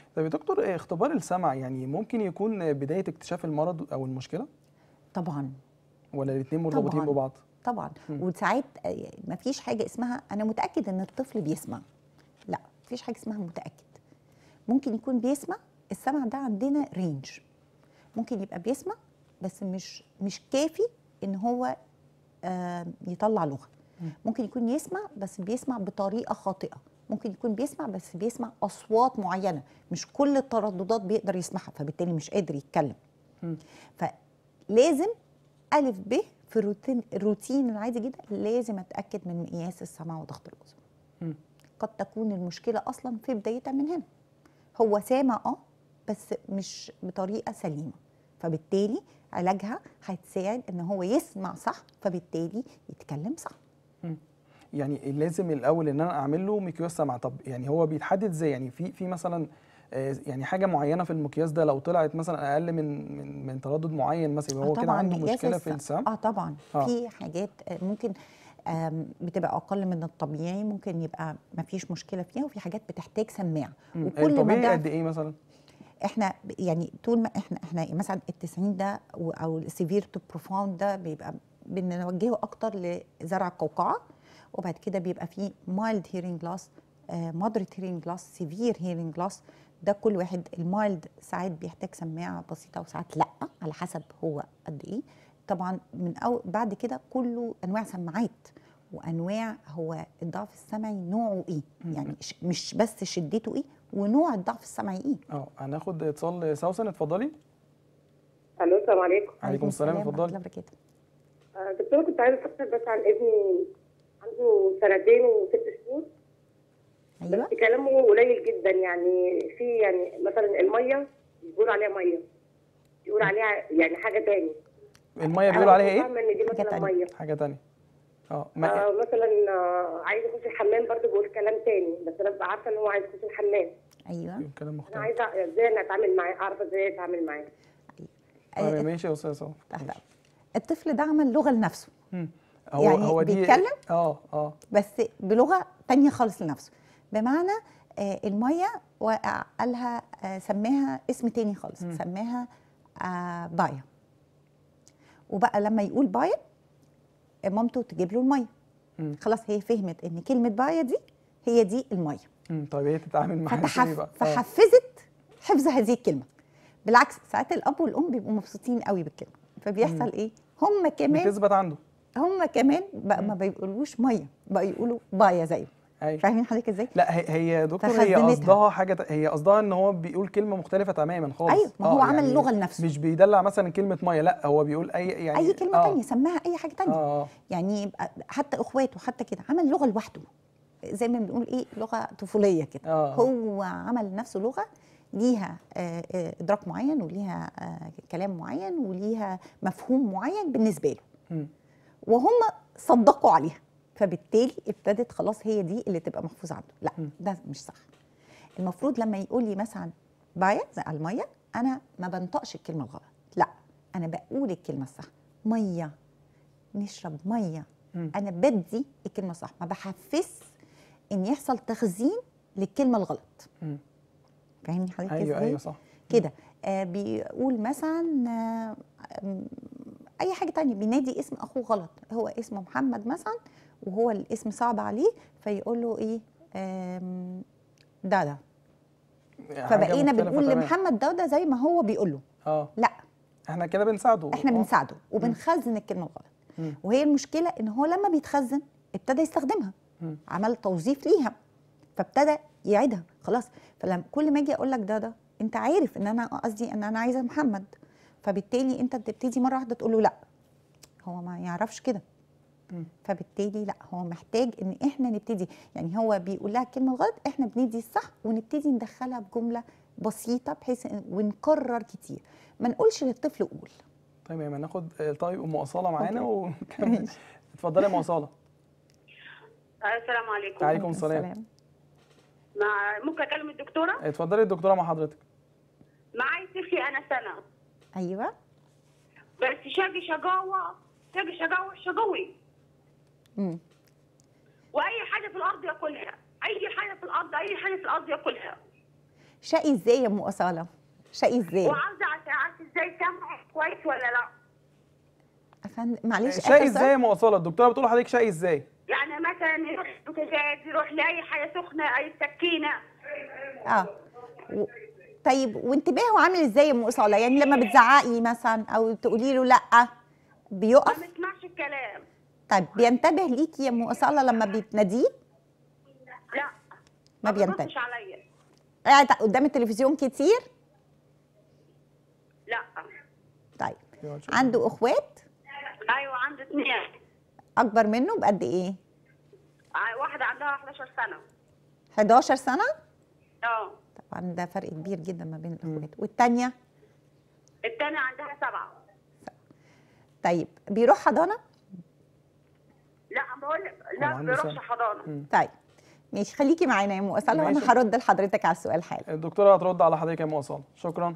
Speaker 1: طب يا دكتور آه، اختبار السمع يعني ممكن يكون آه، بدايه اكتشاف المرض او المشكله
Speaker 2: طبعا
Speaker 1: ولا الاثنين مرتبطين
Speaker 2: طبعاً.
Speaker 1: ببعض
Speaker 2: طبعا
Speaker 1: مم.
Speaker 2: وساعات ما فيش حاجه اسمها انا متاكد ان الطفل بيسمع لا مفيش حاجه اسمها متاكد ممكن يكون بيسمع السمع ده عندنا رينج ممكن يبقى بيسمع بس مش مش كافي ان هو آه، يطلع لغه
Speaker 1: مم.
Speaker 2: ممكن يكون يسمع بس بيسمع بطريقه خاطئه ممكن يكون بيسمع بس بيسمع اصوات معينه مش كل الترددات بيقدر يسمعها فبالتالي مش قادر يتكلم
Speaker 1: مم.
Speaker 2: فلازم الف ب في الروتين الروتين العادي جدا لازم اتاكد من مقياس السمع وضغط الاذن
Speaker 1: مم.
Speaker 2: قد تكون المشكله اصلا في بدايتها من هنا هو سامع اه بس مش بطريقه سليمه فبالتالي علاجها هتساعد ان هو يسمع صح فبالتالي يتكلم صح
Speaker 1: يعني لازم الاول ان انا اعمل له مقياس سمع طب يعني هو بيتحدد ازاي يعني في في مثلا آه، يعني حاجه معينه في المقياس ده لو طلعت مثلا اقل من من من تردد معين مثلا يبقى
Speaker 2: آه
Speaker 1: هو كده
Speaker 2: طبعاً
Speaker 1: عنده
Speaker 2: مقياس
Speaker 1: مشكله في
Speaker 2: الس-
Speaker 1: السمع
Speaker 2: اه طبعا
Speaker 1: آه.
Speaker 2: في حاجات آه، ممكن آم، بتبقى اقل من الطبيعي ممكن يبقى ما فيش مشكله فيها وفي حاجات بتحتاج سماعه
Speaker 1: مم.
Speaker 2: وكل ما
Speaker 1: الطبيعي
Speaker 2: ده
Speaker 1: قد ايه مثلا
Speaker 2: احنا ب- يعني طول ما احنا احنا مثلا ال 90 ده و- او السيفير تو بروفاوند ده بيبقى بنوجهه اكتر لزرع القوقعه وبعد كده بيبقى فيه مايلد هيرنج لوس مودريت هيرنج لوس سيفير هيرنج لوس ده كل واحد المايلد ساعات بيحتاج سماعه بسيطه وساعات لا على حسب هو قد ايه طبعا من أو بعد كده كله انواع سماعات وانواع هو الضعف السمعي نوعه ايه يعني ش- مش بس شدته ايه ونوع الضعف السمعي ايه
Speaker 1: اه هناخد اتصال سوسن اتفضلي
Speaker 3: الو السلام عليكم
Speaker 1: عليكم السلام
Speaker 2: ورحمة
Speaker 1: اتفضلي
Speaker 2: الله وبركاته
Speaker 3: آه، دكتوره كنت عايزه اسال بس عن ابني عنده سنتين وست شهور
Speaker 2: ايوه
Speaker 3: بس كلامه قليل جدا يعني في يعني مثلا الميه بيقول عليها ميه يقول عليها يعني حاجه تاني
Speaker 1: الميه
Speaker 3: أنا
Speaker 1: بيقولوا عليها
Speaker 3: مش
Speaker 1: ايه
Speaker 3: فاهمه ان دي
Speaker 2: حاجة
Speaker 3: مثلا
Speaker 2: تانية.
Speaker 3: ميه
Speaker 1: حاجه تانية اه ما
Speaker 3: آه مثلا آه عايز يخش الحمام برضه بيقول كلام تاني بس انا ببقى عارفه ان هو عايز يخش الحمام
Speaker 2: ايوه
Speaker 1: كلام
Speaker 3: انا
Speaker 1: مختلف
Speaker 3: عايزه ازاي انا اتعامل معاه اعرف ازاي اتعامل معاه
Speaker 1: طيب
Speaker 2: آه،
Speaker 1: ماشي يا استاذ سوسن
Speaker 2: تحت الطفل ده عمل لغه لنفسه
Speaker 1: مم. هو
Speaker 2: يعني
Speaker 1: هو دي
Speaker 2: بيتكلم؟
Speaker 1: اه اه
Speaker 2: بس بلغه تانية خالص لنفسه بمعنى آه الميه وقع قالها آه سماها اسم تاني خالص
Speaker 1: مم.
Speaker 2: سماها آه بايا وبقى لما يقول بايا آه، مامته تجيب له الميه
Speaker 1: مم.
Speaker 2: خلاص هي فهمت ان كلمه بايا دي هي دي الميه
Speaker 1: مم. طيب هي تتعامل معاها ازاي
Speaker 2: فتحف...
Speaker 1: بقى آه.
Speaker 2: فحفزت حفظ هذه الكلمه بالعكس ساعات الاب والام بيبقوا مبسوطين قوي بالكلمه فبيحصل ايه هم كمان
Speaker 1: بتثبت عنده
Speaker 2: هم كمان بقى ما بيقولوش ميه بقى يقولوا بايا زيه
Speaker 1: ايوه
Speaker 2: فاهمين حضرتك ازاي
Speaker 1: لا هي هي يا دكتور هي
Speaker 2: فخزنتها.
Speaker 1: قصدها حاجه ت- هي قصدها ان هو بيقول كلمه مختلفه تماما خالص
Speaker 2: أيوة، ما هو عمل لغة لنفسه.
Speaker 1: مش بيدلع مثلا كلمه ميه لا هو بيقول اي يعني
Speaker 2: اي كلمه
Speaker 1: آه.
Speaker 2: تانية سماها اي حاجه تانية
Speaker 1: اه اه
Speaker 2: يعني يبقى حتى اخواته حتى كده عمل لغه لوحده زي ما بنقول ايه لغه طفوليه كده
Speaker 1: آه.
Speaker 2: هو عمل لنفسه لغه ليها آه، آه، ادراك معين وليها آه، كلام معين وليها مفهوم معين بالنسبه له
Speaker 1: مم.
Speaker 2: وهم صدقوا عليها فبالتالي ابتدت خلاص هي دي اللي تبقى محفوظه عنده لا
Speaker 1: م.
Speaker 2: ده مش صح المفروض لما يقول لي مثلا بايا زي الميه انا ما بنطقش الكلمه الغلط لا انا بقول الكلمه الصح ميه نشرب ميه
Speaker 1: مم.
Speaker 2: انا بدي الكلمه الصح ما بحفز ان يحصل تخزين للكلمه الغلط
Speaker 1: مم.
Speaker 2: فاهمني حضرتك
Speaker 1: ايوه
Speaker 2: ازاي
Speaker 1: ايوه صح
Speaker 2: كده آه بيقول مثلا آه آم، اي حاجه تانية بينادي اسم اخوه غلط هو اسمه محمد مثلا وهو الاسم صعب عليه فيقول له ايه آم، دادا
Speaker 1: حاجة
Speaker 2: فبقينا
Speaker 1: مختلفة
Speaker 2: بنقول
Speaker 1: تمام.
Speaker 2: لمحمد دادا زي ما هو بيقول له
Speaker 1: اه
Speaker 2: لا
Speaker 1: احنا كده بنساعده
Speaker 2: احنا
Speaker 1: آه.
Speaker 2: بنساعده وبنخزن الكلمه الغلط
Speaker 1: مم.
Speaker 2: وهي المشكله ان هو لما بيتخزن ابتدى يستخدمها
Speaker 1: مم.
Speaker 2: عمل توظيف ليها فابتدى يعيدها خلاص فلما كل ما اجي اقول لك ده ده انت عارف ان انا قصدي ان انا عايزه محمد فبالتالي انت بتبتدي مره واحده تقول له لا هو ما يعرفش كده
Speaker 1: مم.
Speaker 2: فبالتالي لا هو محتاج ان احنا نبتدي يعني هو بيقول لها الكلمه الغلط احنا بندي الصح ونبتدي ندخلها بجمله بسيطه بحيث إن- ونكرر كتير ما نقولش للطفل قول
Speaker 1: تمام هناخد آه، طيب ام اصاله معانا
Speaker 2: أوكي.
Speaker 1: ونكمل
Speaker 2: ماشي.
Speaker 1: اتفضلي يا ام اصاله
Speaker 3: السلام عليكم
Speaker 1: عليكم السلام
Speaker 3: مع ممكن اكلم الدكتوره
Speaker 1: اتفضلي الدكتوره مع حضرتك
Speaker 3: معايا طفلي انا سنه
Speaker 2: ايوه
Speaker 3: بس شقي شقاوه شقي شقاوه شقوي
Speaker 2: مم.
Speaker 3: واي حاجه في الارض ياكلها اي حاجه في الارض اي حاجه في الارض ياكلها
Speaker 2: شقي ازاي يا ام اصاله شقي ازاي
Speaker 4: وعاوزه أعرف- اعرف ازاي سامعه كويس ولا لا
Speaker 2: أفند... معلش آخر
Speaker 1: شقي
Speaker 2: سؤال.
Speaker 1: ازاي يا مواصله الدكتوره بتقول لحضرتك شقي ازاي
Speaker 4: يعني مثلا يروح بوتاجاز يروح لاي حاجه سخنه اي سكينه
Speaker 2: اه و... طيب وانتباهه عامل ازاي يا ام اصاله يعني لما بتزعقي مثلا او تقولي له لا
Speaker 4: ما
Speaker 2: بيقف
Speaker 4: بسمعش الكلام
Speaker 2: طيب بينتبه ليكي يا ام اصاله لما بتناديه
Speaker 4: لا
Speaker 2: ما
Speaker 4: بيردش
Speaker 2: بينتبه
Speaker 4: عليا
Speaker 2: قاعد قدام التلفزيون كتير
Speaker 4: لا
Speaker 2: طيب عنده اخوات
Speaker 4: ايوه عنده اثنين
Speaker 2: اكبر منه بقد ايه
Speaker 4: واحده عندها 11 سنه
Speaker 2: 11 سنه
Speaker 4: اه
Speaker 2: طبعا ده فرق كبير جدا ما بين الاخوات والتانيه
Speaker 4: الثانيه عندها سبعه
Speaker 2: طيب بيروح حضانه
Speaker 4: لا بقول لك
Speaker 1: هو
Speaker 4: لا
Speaker 1: عنده
Speaker 4: بيروحش
Speaker 1: سنة.
Speaker 4: حضانه
Speaker 2: طيب ماشي خليكي معانا يا ام اصاله وانا
Speaker 1: ماشي.
Speaker 2: هرد لحضرتك على السؤال حالا
Speaker 1: الدكتوره هترد على حضرتك يا مواصله شكرا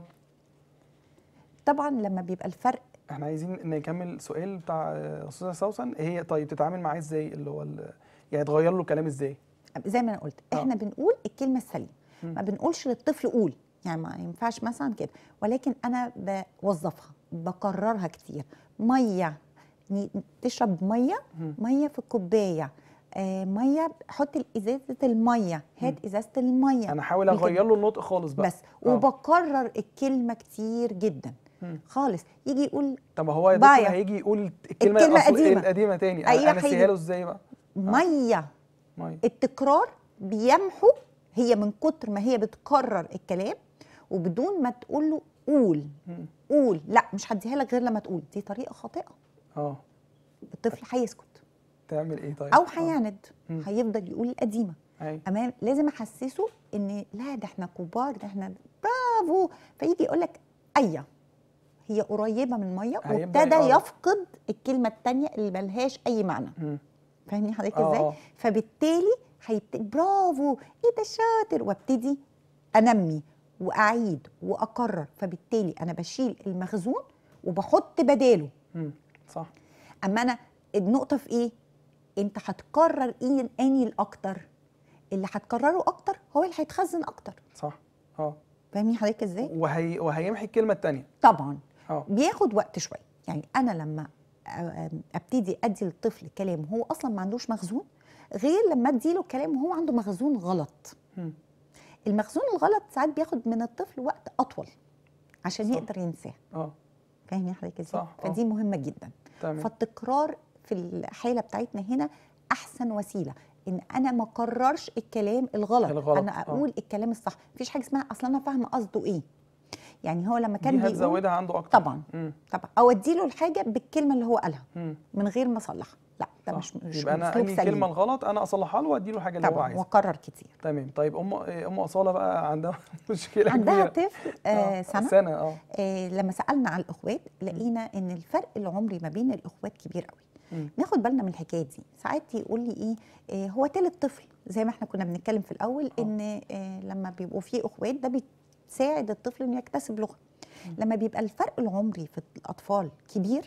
Speaker 2: طبعا لما بيبقى الفرق
Speaker 1: احنا عايزين نكمل سؤال بتاع آه، استاذه سوسن هي طيب تتعامل معاه ازاي اللي هو ال- يعني تغير له الكلام ازاي
Speaker 2: زي ما انا قلت
Speaker 1: آه.
Speaker 2: احنا بنقول الكلمه السليمه
Speaker 1: مم.
Speaker 2: ما بنقولش للطفل قول يعني ما ينفعش مثلا كده ولكن انا بوظفها بكررها كتير ميه ن- تشرب ميه
Speaker 1: مم.
Speaker 2: ميه في الكوبايه آه ميه حط ازازه الميه هات ازازه الميه
Speaker 1: انا احاول
Speaker 2: بالكده.
Speaker 1: اغير له النطق خالص بقى
Speaker 2: بس
Speaker 1: آه.
Speaker 2: وبكرر الكلمه كتير جدا
Speaker 1: مم.
Speaker 2: خالص يجي يقول
Speaker 1: طب ما هو يا دكتور
Speaker 2: بايع.
Speaker 1: هيجي يقول الكلمه,
Speaker 2: الكلمة
Speaker 1: الأصل-
Speaker 2: قديمة.
Speaker 1: القديمه تاني
Speaker 2: أيوة
Speaker 1: انا انسيها
Speaker 2: حقيقي.
Speaker 1: له ازاي بقى
Speaker 2: ميه
Speaker 1: ميه
Speaker 2: التكرار بيمحو هي من كتر ما هي بتكرر الكلام وبدون ما تقول له قول
Speaker 1: مم.
Speaker 2: قول لا مش هديها لك غير لما تقول دي طريقه خاطئه
Speaker 1: اه
Speaker 2: الطفل هيسكت
Speaker 1: تعمل ايه طيب
Speaker 2: او
Speaker 1: آه.
Speaker 2: هيعند
Speaker 1: مم.
Speaker 2: هيفضل يقول القديمه
Speaker 1: أيوة.
Speaker 2: امان لازم احسسه ان لا ده احنا كبار ده احنا برافو فيجي يقول لك ايه هي قريبه من الميه
Speaker 1: هيبدأ
Speaker 2: وابتدى
Speaker 1: آه.
Speaker 2: يفقد الكلمه الثانيه اللي ملهاش اي معنى
Speaker 1: مم.
Speaker 2: فاهمني حضرتك
Speaker 1: آه،
Speaker 2: ازاي
Speaker 1: آه.
Speaker 2: فبالتالي هيبت... برافو ايه ده شاطر وابتدي انمي واعيد واكرر فبالتالي انا بشيل المخزون وبحط بداله
Speaker 1: مم. صح
Speaker 2: اما انا النقطه في ايه انت هتكرر ايه اني الاكتر اللي هتكرره اكتر هو اللي هيتخزن اكتر
Speaker 1: صح اه
Speaker 2: فاهمين حضرتك ازاي
Speaker 1: وهي وهيمحي الكلمه الثانيه
Speaker 2: طبعا
Speaker 1: اه
Speaker 2: بياخد وقت شويه يعني انا لما أ- ابتدي ادي للطفل كلام هو اصلا ما عندوش مخزون غير لما ادي له كلام وهو عنده مخزون غلط
Speaker 1: مم.
Speaker 2: المخزون الغلط ساعات بياخد من الطفل وقت اطول عشان
Speaker 1: صح.
Speaker 2: يقدر ينساه
Speaker 1: اه
Speaker 2: فاهمين حضرتك ازاي
Speaker 1: صح، آه.
Speaker 2: فدي مهمه جدا
Speaker 1: تمام
Speaker 2: فالتكرار في الحاله بتاعتنا هنا احسن وسيله ان انا ما اكررش الكلام الغلط,
Speaker 1: الغلط،
Speaker 2: انا
Speaker 1: آه.
Speaker 2: اقول الكلام الصح مفيش حاجه اسمها اصلا انا فاهمه قصده ايه يعني هو لما كان
Speaker 1: دي
Speaker 2: بيقول
Speaker 1: هتزودها عنده اكتر
Speaker 2: طبعا
Speaker 1: مم.
Speaker 2: طبعا او اديله الحاجه بالكلمه اللي هو قالها
Speaker 1: مم.
Speaker 2: من غير ما اصلحها لا ده
Speaker 1: صح.
Speaker 2: مش مش
Speaker 1: يبقى انا
Speaker 2: أسلوب
Speaker 1: انهي
Speaker 2: سليم.
Speaker 1: الكلمه الغلط انا اصلحها له وادي له الحاجه اللي هو
Speaker 2: طبعا
Speaker 1: عايزها
Speaker 2: واكرر كتير
Speaker 1: تمام طيب ام ام اصاله بقى عندها مشكله
Speaker 2: عندها
Speaker 1: كبيره
Speaker 2: طفل آه سنه
Speaker 1: سنه اه
Speaker 2: آه لما سالنا على الاخوات لقينا ان الفرق العمري ما بين الاخوات كبير قوي
Speaker 1: مم.
Speaker 2: ناخد بالنا من الحكايه دي ساعات يقول لي ايه آه هو تالت طفل زي ما احنا كنا بنتكلم في الاول
Speaker 1: آه.
Speaker 2: ان آه لما بيبقوا في اخوات ده بتساعد الطفل انه يكتسب لغه لما بيبقى الفرق العمري في الاطفال كبير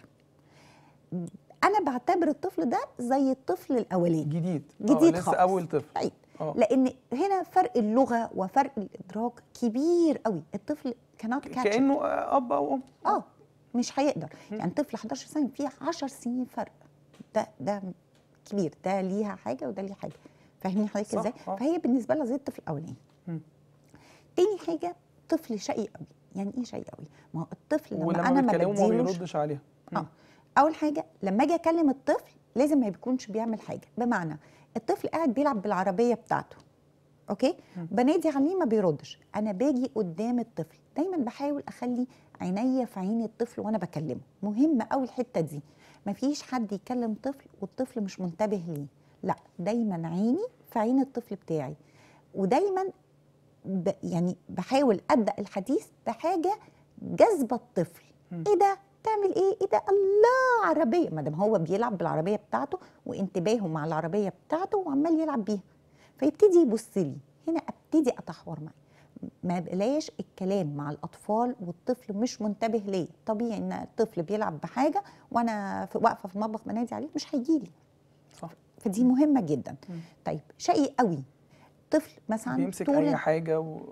Speaker 2: انا بعتبر الطفل ده زي الطفل الاولاني
Speaker 1: جديد
Speaker 2: جديد
Speaker 1: آه. لسه
Speaker 2: خالص.
Speaker 1: اول طفل
Speaker 2: بعيد
Speaker 1: اه
Speaker 2: لان هنا فرق اللغه وفرق الادراك كبير قوي الطفل كانت كاتش
Speaker 1: كانه آه، اب او ام
Speaker 2: اه مش هيقدر يعني طفل 11 سنه فيه 10 سنين فرق ده ده كبير ده ليها حاجه وده ليه حاجه فاهمين حضرتك
Speaker 1: صح،
Speaker 2: ازاي
Speaker 1: آه.
Speaker 2: فهي بالنسبه لها زي الطفل الاولاني
Speaker 1: مم.
Speaker 2: تاني حاجه طفل شقي قوي يعني ايه شقي قوي ما هو الطفل لما
Speaker 1: ولما
Speaker 2: انا ما
Speaker 1: بتكلمه ما
Speaker 2: بديلوش
Speaker 1: بيردش عليها مم.
Speaker 2: اه اول حاجه لما اجي اكلم الطفل لازم ما بيكونش بيعمل حاجه بمعنى الطفل قاعد بيلعب بالعربيه بتاعته اوكي
Speaker 1: مم.
Speaker 2: بنادي عليه ما بيردش انا باجي قدام الطفل دايما بحاول اخلي عينيا في عين الطفل وانا بكلمه مهمه قوي الحته دي مفيش حد يكلم طفل والطفل مش منتبه ليه لا دايما عيني في عين الطفل بتاعي ودايما ب يعني بحاول ابدا الحديث بحاجه جذبه الطفل
Speaker 1: مم.
Speaker 2: ايه ده تعمل ايه ايه ده الله عربيه ما دام هو بيلعب بالعربيه بتاعته وانتباهه مع العربيه بتاعته وعمال يلعب بيها فيبتدي يبص لي هنا ابتدي اتحور معاه ما بلاش الكلام مع الاطفال والطفل مش منتبه ليه طبيعي ان الطفل بيلعب بحاجه وانا في واقفه في المطبخ بنادي عليه مش هيجي لي
Speaker 1: صح
Speaker 2: فدي مهمه جدا
Speaker 1: مم.
Speaker 2: طيب شقي قوي طفل مثلا
Speaker 1: بيمسك
Speaker 2: طول
Speaker 1: اي حاجه و... اه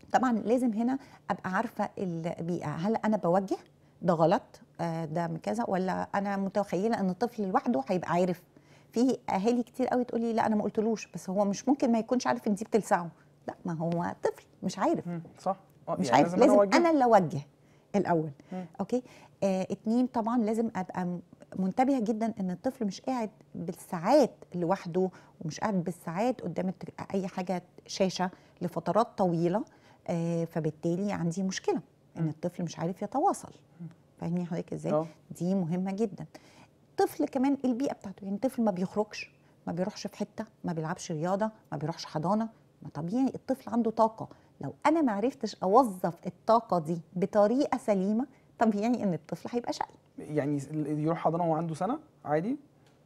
Speaker 2: طبعا لازم هنا ابقى عارفه البيئه هل انا بوجه ده غلط آه، ده كذا ولا انا متخيله ان الطفل لوحده هيبقى عارف في اهالي كتير قوي تقول لي لا انا ما قلتلوش بس هو مش ممكن ما يكونش عارف ان دي بتلسعه لا ما هو طفل مش عارف
Speaker 1: مم. صح آه،
Speaker 2: مش
Speaker 1: يعني
Speaker 2: عارف لازم
Speaker 1: أوجهه.
Speaker 2: انا اللي اوجه الاول
Speaker 1: مم.
Speaker 2: اوكي آه اتنين طبعا لازم ابقى م- منتبهه جدا ان الطفل مش قاعد بالساعات لوحده ومش قاعد بالساعات قدام الت- اي حاجه شاشه لفترات طويله آه فبالتالي عندي مشكله ان
Speaker 1: مم.
Speaker 2: الطفل مش عارف يتواصل فاهمني حضرتك ازاي
Speaker 1: اه
Speaker 2: دي مهمه جدا طفل كمان البيئه بتاعته يعني الطفل ما بيخرجش ما بيروحش في حته ما بيلعبش رياضه ما بيروحش حضانه ما طبيعي الطفل عنده طاقه لو انا ما عرفتش اوظف الطاقه دي بطريقه سليمه طبيعي ان الطفل هيبقى شقي
Speaker 1: يعني يروح حضانه وهو عنده سنه عادي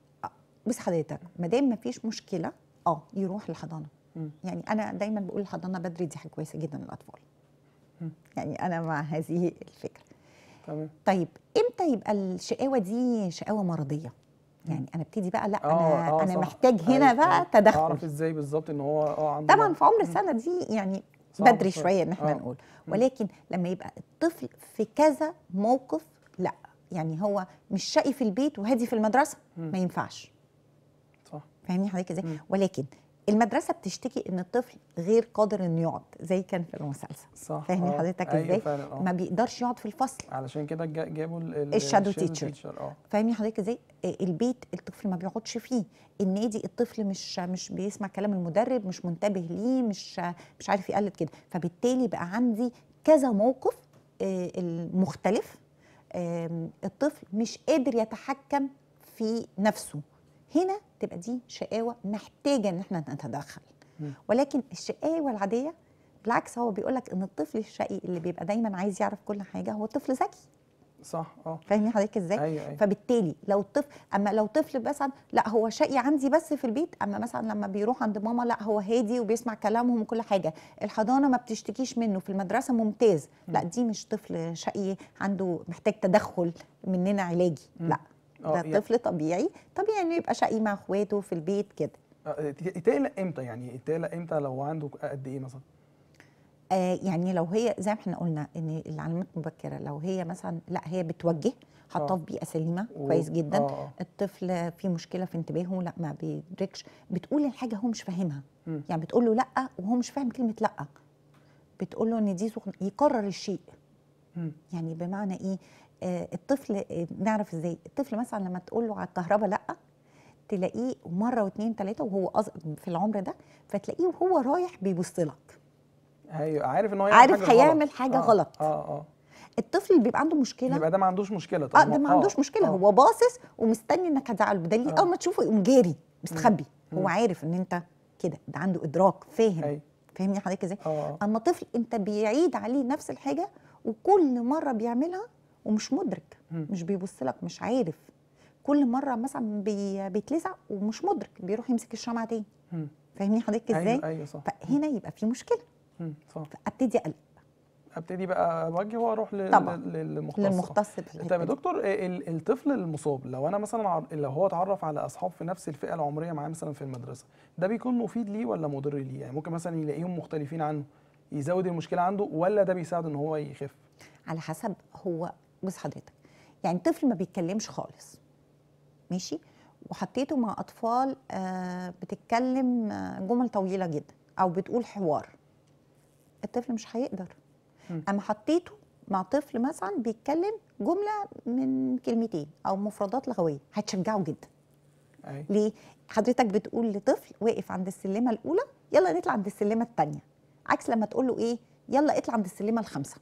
Speaker 2: بس حضرتك ما دام ما فيش مشكله اه يروح الحضانه
Speaker 1: مم.
Speaker 2: يعني انا دايما بقول الحضانه بدري دي حاجه كويسه جدا للاطفال
Speaker 1: مم.
Speaker 2: يعني انا مع هذه الفكره
Speaker 1: تمام
Speaker 2: طيب امتى يبقى الشقاوه دي شقاوه مرضيه يعني انا ابتدي بقى لا انا
Speaker 1: آه،
Speaker 2: انا
Speaker 1: صح.
Speaker 2: محتاج هنا
Speaker 1: أيوة،
Speaker 2: بقى
Speaker 1: أيوة.
Speaker 2: تدخل
Speaker 1: اعرف ازاي بالظبط ان هو اه عنده
Speaker 2: طبعا
Speaker 1: مرض.
Speaker 2: في عمر
Speaker 1: مم.
Speaker 2: السنه دي يعني
Speaker 1: صعب
Speaker 2: بدري
Speaker 1: شوية.
Speaker 2: شويه ان احنا
Speaker 1: آه.
Speaker 2: نقول ولكن لما يبقى الطفل في كذا موقف لا يعني هو مش شقي في البيت وهادي في المدرسه
Speaker 1: مم.
Speaker 2: ما ينفعش
Speaker 1: صح
Speaker 2: فاهمني حضرتك ازاي
Speaker 1: مم.
Speaker 2: ولكن المدرسه بتشتكي ان الطفل غير قادر انه يقعد زي كان في المسلسل
Speaker 1: صح
Speaker 2: فاهمني
Speaker 1: آه.
Speaker 2: حضرتك
Speaker 1: أيوة
Speaker 2: ازاي
Speaker 1: فعلا اه
Speaker 2: ما بيقدرش يقعد في الفصل
Speaker 1: علشان كده جا- جابوا ال- ال-
Speaker 2: الشادو
Speaker 1: الشادو
Speaker 2: تيتشر.
Speaker 1: تيتشر اه
Speaker 2: فاهمني حضرتك ازاي آه، البيت الطفل ما بيقعدش فيه النادي الطفل مش مش بيسمع كلام المدرب مش منتبه ليه مش مش عارف يقلد كده فبالتالي بقى عندي كذا موقف آه، المختلف آم، الطفل مش قادر يتحكم في نفسه هنا تبقى دي شقاوه محتاجه ان احنا نتدخل
Speaker 1: مم.
Speaker 2: ولكن الشقاوه العاديه بالعكس هو بيقولك ان الطفل الشقي اللي بيبقى دايما عايز يعرف كل حاجه هو طفل ذكي
Speaker 1: صح اه
Speaker 2: فاهمني حضرتك ازاي
Speaker 1: ايوه ايوه
Speaker 2: فبالتالي لو الطفل اما لو طفل مثلا لا هو شقي عندي بس في البيت اما مثلا لما بيروح عند ماما لا هو هادي وبيسمع كلامهم وكل حاجه الحضانه ما بتشتكيش منه في المدرسه ممتاز لا دي مش طفل شقي عنده محتاج تدخل مننا علاجي
Speaker 1: مم.
Speaker 2: لا
Speaker 1: اه
Speaker 2: ده
Speaker 1: يعني-
Speaker 2: طفل طبيعي طبيعي انه يبقى شقي مع اخواته في البيت كده
Speaker 1: آه، تقلق امتى يعني تقلق امتى لو هو عنده قد ايه مثلا
Speaker 2: آه يعني لو هي زي ما احنا قلنا ان العلامات مبكره لو هي مثلا لا هي بتوجه حاطاه
Speaker 1: آه.
Speaker 2: في بيئه سليمه
Speaker 1: و-
Speaker 2: كويس جدا
Speaker 1: اه اه
Speaker 2: الطفل في مشكله في انتباهه لا ما بيدركش بتقول الحاجه هو مش فاهمها
Speaker 1: مم.
Speaker 2: يعني بتقول له لا وهو مش فاهم كلمه لا بتقول له ان دي سخن يكرر الشيء
Speaker 1: مم.
Speaker 2: يعني بمعنى ايه آه الطفل آه نعرف ازاي الطفل مثلا لما تقول له على الكهرباء لا تلاقيه مره واثنين ثلاثه وهو أص- في العمر ده فتلاقيه وهو رايح بيبص لك
Speaker 1: ايوه عارف ان هو يعمل
Speaker 2: عارف
Speaker 1: حاجة
Speaker 2: هيعمل
Speaker 1: غلط.
Speaker 2: حاجه
Speaker 1: آه.
Speaker 2: غلط
Speaker 1: اه اه
Speaker 2: الطفل اللي بيبقى عنده مشكله
Speaker 1: يبقى ده ما عندوش مشكله
Speaker 2: اه
Speaker 1: طالما-
Speaker 2: ده ما عندوش مشكله
Speaker 1: آه.
Speaker 2: هو باصص ومستني انك هتزعله بدليل
Speaker 1: آه.
Speaker 2: اول ما تشوفه يقوم جاري مستخبي
Speaker 1: مم.
Speaker 2: هو عارف ان انت كده ده عنده ادراك فاهم
Speaker 1: ايوه
Speaker 2: فاهمني حضرتك ازاي
Speaker 1: اه آه.
Speaker 2: اما طفل انت بيعيد عليه نفس الحاجه وكل مره بيعملها ومش مدرك
Speaker 1: مم.
Speaker 2: مش بيبص لك مش عارف كل مره مثلا بي بيتلسع ومش مدرك بيروح يمسك الشمعه تاني
Speaker 1: مم.
Speaker 2: فاهمني حضرتك ازاي
Speaker 1: ايوه ايوه صح
Speaker 2: فهنا يبقى في مشكله
Speaker 1: مم. صح
Speaker 2: فابتدي اقلق
Speaker 1: ابتدي بقى اوجه واروح لل-
Speaker 2: طبعا.
Speaker 1: لل- للمختص
Speaker 2: للمختص في
Speaker 1: طيب
Speaker 2: الحتة
Speaker 1: يا
Speaker 2: دي.
Speaker 1: دكتور ال- الطفل المصاب لو انا مثلا عر- لو هو اتعرف على اصحاب في نفس الفئه العمريه معاه مثلا في المدرسه ده بيكون مفيد ليه ولا مضر ليه يعني ممكن مثلا يلاقيهم مختلفين عنه يزود المشكله عنده ولا ده بيساعد ان هو يخف
Speaker 2: على حسب هو بص حضرتك يعني طفل ما بيتكلمش خالص ماشي وحطيته مع اطفال آه بتتكلم آه، جمل طويله جدا او بتقول حوار الطفل مش هيقدر
Speaker 1: مم.
Speaker 2: اما حطيته مع طفل مثلا بيتكلم جمله من كلمتين او مفردات لغويه هتشجعه جدا
Speaker 1: اي
Speaker 2: ليه حضرتك بتقول لطفل واقف عند السلمه الاولى يلا نطلع عند السلمه الثانيه عكس لما تقول له ايه يلا اطلع عند السلمه الخامسه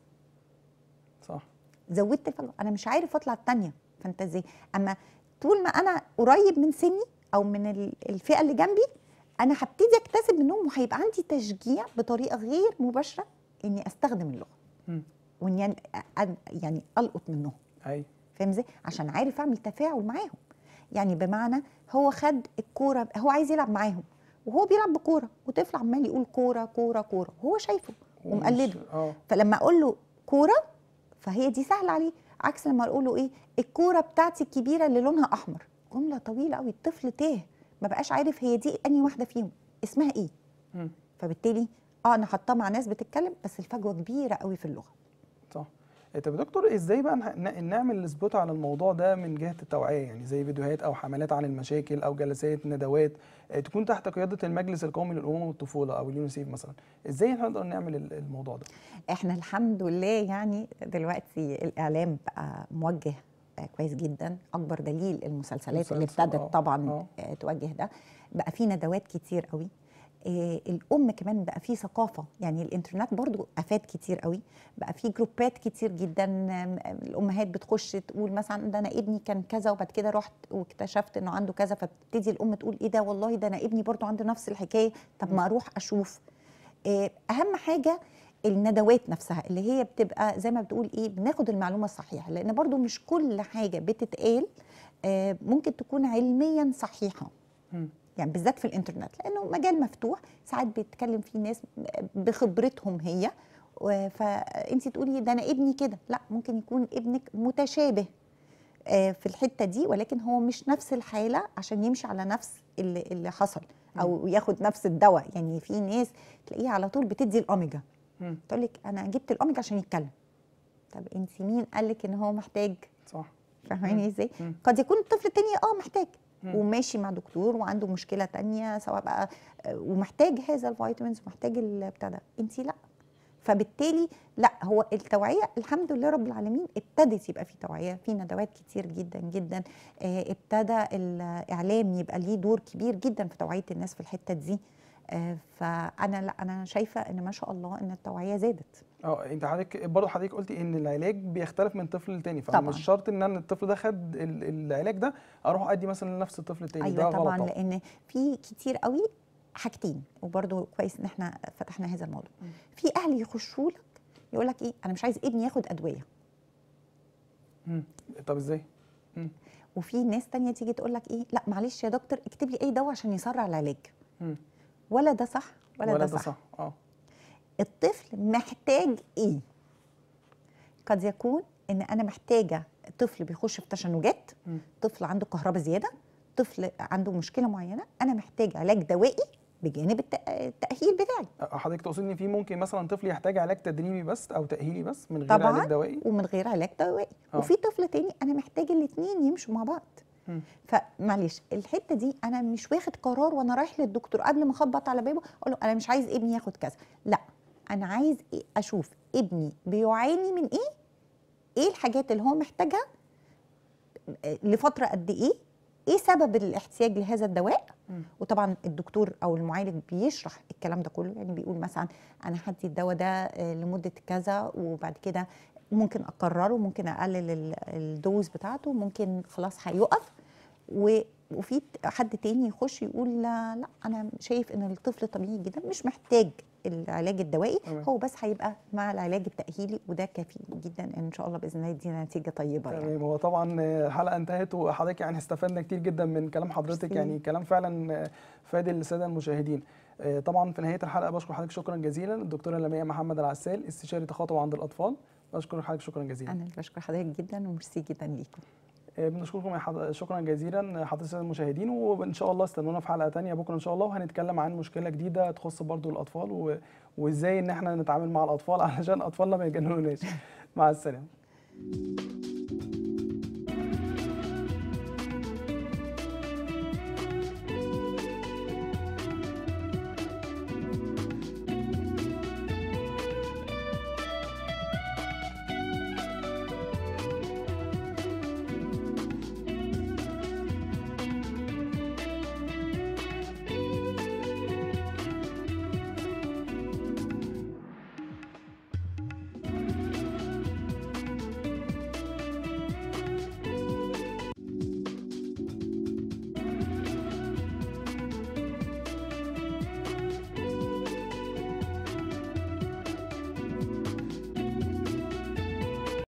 Speaker 1: صح
Speaker 2: زودت الفجوه انا مش عارف اطلع التانية فانت ازاي اما طول ما انا قريب من سني او من ال- الفئه اللي جنبي انا هبتدي اكتسب منهم وهيبقى عندي تشجيع بطريقه غير مباشره اني استخدم اللغه
Speaker 1: مم.
Speaker 2: واني أن- أن- يعني القط منهم
Speaker 1: اي
Speaker 2: فاهم ازاي عشان عارف اعمل تفاعل معاهم يعني بمعنى هو خد الكوره هو عايز يلعب معاهم وهو بيلعب بكوره وطفل عمال يقول كوره كوره كوره وهو شايفه ومقلده
Speaker 1: ومش- اه
Speaker 2: فلما اقول له كوره فهي دي سهله عليه عكس لما اقول له ايه الكوره بتاعتي الكبيره اللي لونها احمر جمله طويله قوي الطفل تاه ما بقاش عارف هي دي انهي واحده فيهم اسمها ايه
Speaker 1: مم.
Speaker 2: فبالتالي اه انا حاطاه مع ناس بتتكلم بس الفجوه كبيره قوي في اللغه
Speaker 1: صح طب يا دكتور ازاي بقى نح- ن- نعمل سبوت على الموضوع ده من جهه التوعيه يعني زي فيديوهات او حملات عن المشاكل او جلسات ندوات آه، تكون تحت قياده المجلس القومي للامومه والطفوله او اليونيسيف مثلا ازاي نقدر نعمل ال- الموضوع ده
Speaker 2: احنا الحمد لله يعني دلوقتي الاعلام بقى موجه آه، كويس جدا اكبر دليل المسلسلات اللي
Speaker 1: مسلسل،
Speaker 2: ابتدت
Speaker 1: آه،
Speaker 2: طبعا
Speaker 1: آه.
Speaker 2: آه، توجه ده بقى في ندوات كتير قوي آه، الام كمان بقى في ثقافه يعني الانترنت برضو افاد كتير قوي بقى في جروبات كتير جدا آم، الامهات بتخش تقول مثلا ده انا ابني كان كذا وبعد كده رحت واكتشفت انه عنده كذا فبتبتدي الام تقول ايه ده والله ده انا ابني برضو عنده نفس الحكايه طب ما اروح اشوف آه، اهم حاجه الندوات نفسها اللي هي بتبقى زي ما بتقول ايه بناخد المعلومه الصحيحه لان برضو مش كل حاجه بتتقال آه، ممكن تكون علميا صحيحه
Speaker 1: مم.
Speaker 2: يعني بالذات في الانترنت لانه مجال مفتوح ساعات بيتكلم فيه ناس بخبرتهم هي فانت تقولي ده انا ابني كده لا ممكن يكون ابنك متشابه آه، في الحته دي ولكن هو مش نفس الحاله عشان يمشي على نفس اللي, اللي حصل او ياخد نفس الدواء يعني في ناس تلاقيها على طول بتدي الاوميجا
Speaker 1: مم.
Speaker 2: تقول لك انا جبت الاوميجا عشان يتكلم طب انت مين قال لك ان هو محتاج
Speaker 1: صح
Speaker 2: فاهماني ازاي
Speaker 1: مم.
Speaker 2: قد يكون الطفل التاني اه محتاج
Speaker 1: مم.
Speaker 2: وماشي مع دكتور وعنده مشكله تانية سواء بقى آه، ومحتاج هذا الفيتامينز ومحتاج البتاع ده انت لا فبالتالي لا هو التوعيه الحمد لله رب العالمين ابتدت يبقى في توعيه في ندوات كتير جدا جدا آه، ابتدى الاعلام يبقى ليه دور كبير جدا في توعيه الناس في الحته دي آه، فانا لا انا شايفه ان ما شاء الله ان التوعيه زادت
Speaker 1: اه انت حضرتك برضه حضرتك قلتي ان العلاج بيختلف من طفل للتاني
Speaker 2: طبعاً.
Speaker 1: فمش شرط ان انا الطفل ده خد ال- العلاج ده اروح ادي مثلا لنفس الطفل التاني ده
Speaker 2: ايوه
Speaker 1: غلط
Speaker 2: طبعا لان في كتير قوي حاجتين وبرده كويس ان احنا فتحنا هذا الموضوع
Speaker 1: مم.
Speaker 2: في اهل يخشوا لك يقول لك ايه انا مش عايز ابني ياخد ادويه
Speaker 1: مم. طب ازاي
Speaker 2: وفي ناس تانية تيجي تقول لك ايه لا معلش يا دكتور اكتب لي اي دواء عشان يسرع العلاج
Speaker 1: مم.
Speaker 2: ولا ده صح ولا,
Speaker 1: ولا
Speaker 2: ده صح, صح.
Speaker 1: اه
Speaker 2: الطفل محتاج ايه قد يكون ان انا محتاجه طفل بيخش في تشنجات
Speaker 1: مم.
Speaker 2: طفل عنده كهرباء زياده طفل عنده مشكله معينه انا محتاج علاج دوائي بجانب الت- التاهيل بتاعي
Speaker 1: حضرتك تقصدي ان في ممكن مثلا طفل يحتاج علاج تدريبي بس او تاهيلي بس من غير
Speaker 2: طبعاً.
Speaker 1: علاج دوائي
Speaker 2: ومن غير علاج دوائي
Speaker 1: آه.
Speaker 2: وفي طفل تاني انا محتاج الاثنين يمشوا مع بعض
Speaker 1: مم.
Speaker 2: فمعلش الحته دي انا مش واخد قرار وانا رايح للدكتور قبل ما اخبط على بابه اقول له انا مش عايز ابني ياخد كذا لا انا عايز إيه؟ اشوف ابني بيعاني من ايه ايه الحاجات اللي هو محتاجها آه، لفتره قد ايه ايه سبب الاحتياج لهذا الدواء
Speaker 1: مم.
Speaker 2: وطبعا الدكتور او المعالج بيشرح الكلام ده كله يعني بيقول مثلا انا هدي الدواء ده آه، لمده كذا وبعد كده ممكن اكرره ممكن اقلل ال- الدوز بتاعته ممكن خلاص هيقف و- وفي ت- حد تاني يخش يقول لا, لا انا شايف ان الطفل طبيعي جدا مش محتاج العلاج الدوائي
Speaker 1: تمام.
Speaker 2: هو بس هيبقى مع العلاج التاهيلي وده كافي جدا ان شاء الله باذن الله يدينا نتيجه طيبه يعني
Speaker 1: تمام هو طبعا الحلقه انتهت وحضرتك يعني استفدنا كتير جدا من كلام حضرتك
Speaker 2: ميرسي.
Speaker 1: يعني كلام فعلا فاد الساده المشاهدين آه، طبعا في نهايه الحلقه بشكر حضرتك شكرا جزيلا الدكتوره لمياء محمد العسال استشاري تخاطب عند الاطفال بشكر حضرتك شكرا جزيلا
Speaker 2: انا اللي بشكر حضرتك جدا وميرسي جدا ليكم
Speaker 1: آه، بنشكركم يا حض... شكرا جزيلا حضرتك الساده المشاهدين وان شاء الله استنونا في حلقه تانية بكره ان شاء الله وهنتكلم عن مشكله جديده تخص برضو الاطفال و... وازاي ان احنا نتعامل مع الاطفال علشان اطفالنا ما يجننوناش مع السلامه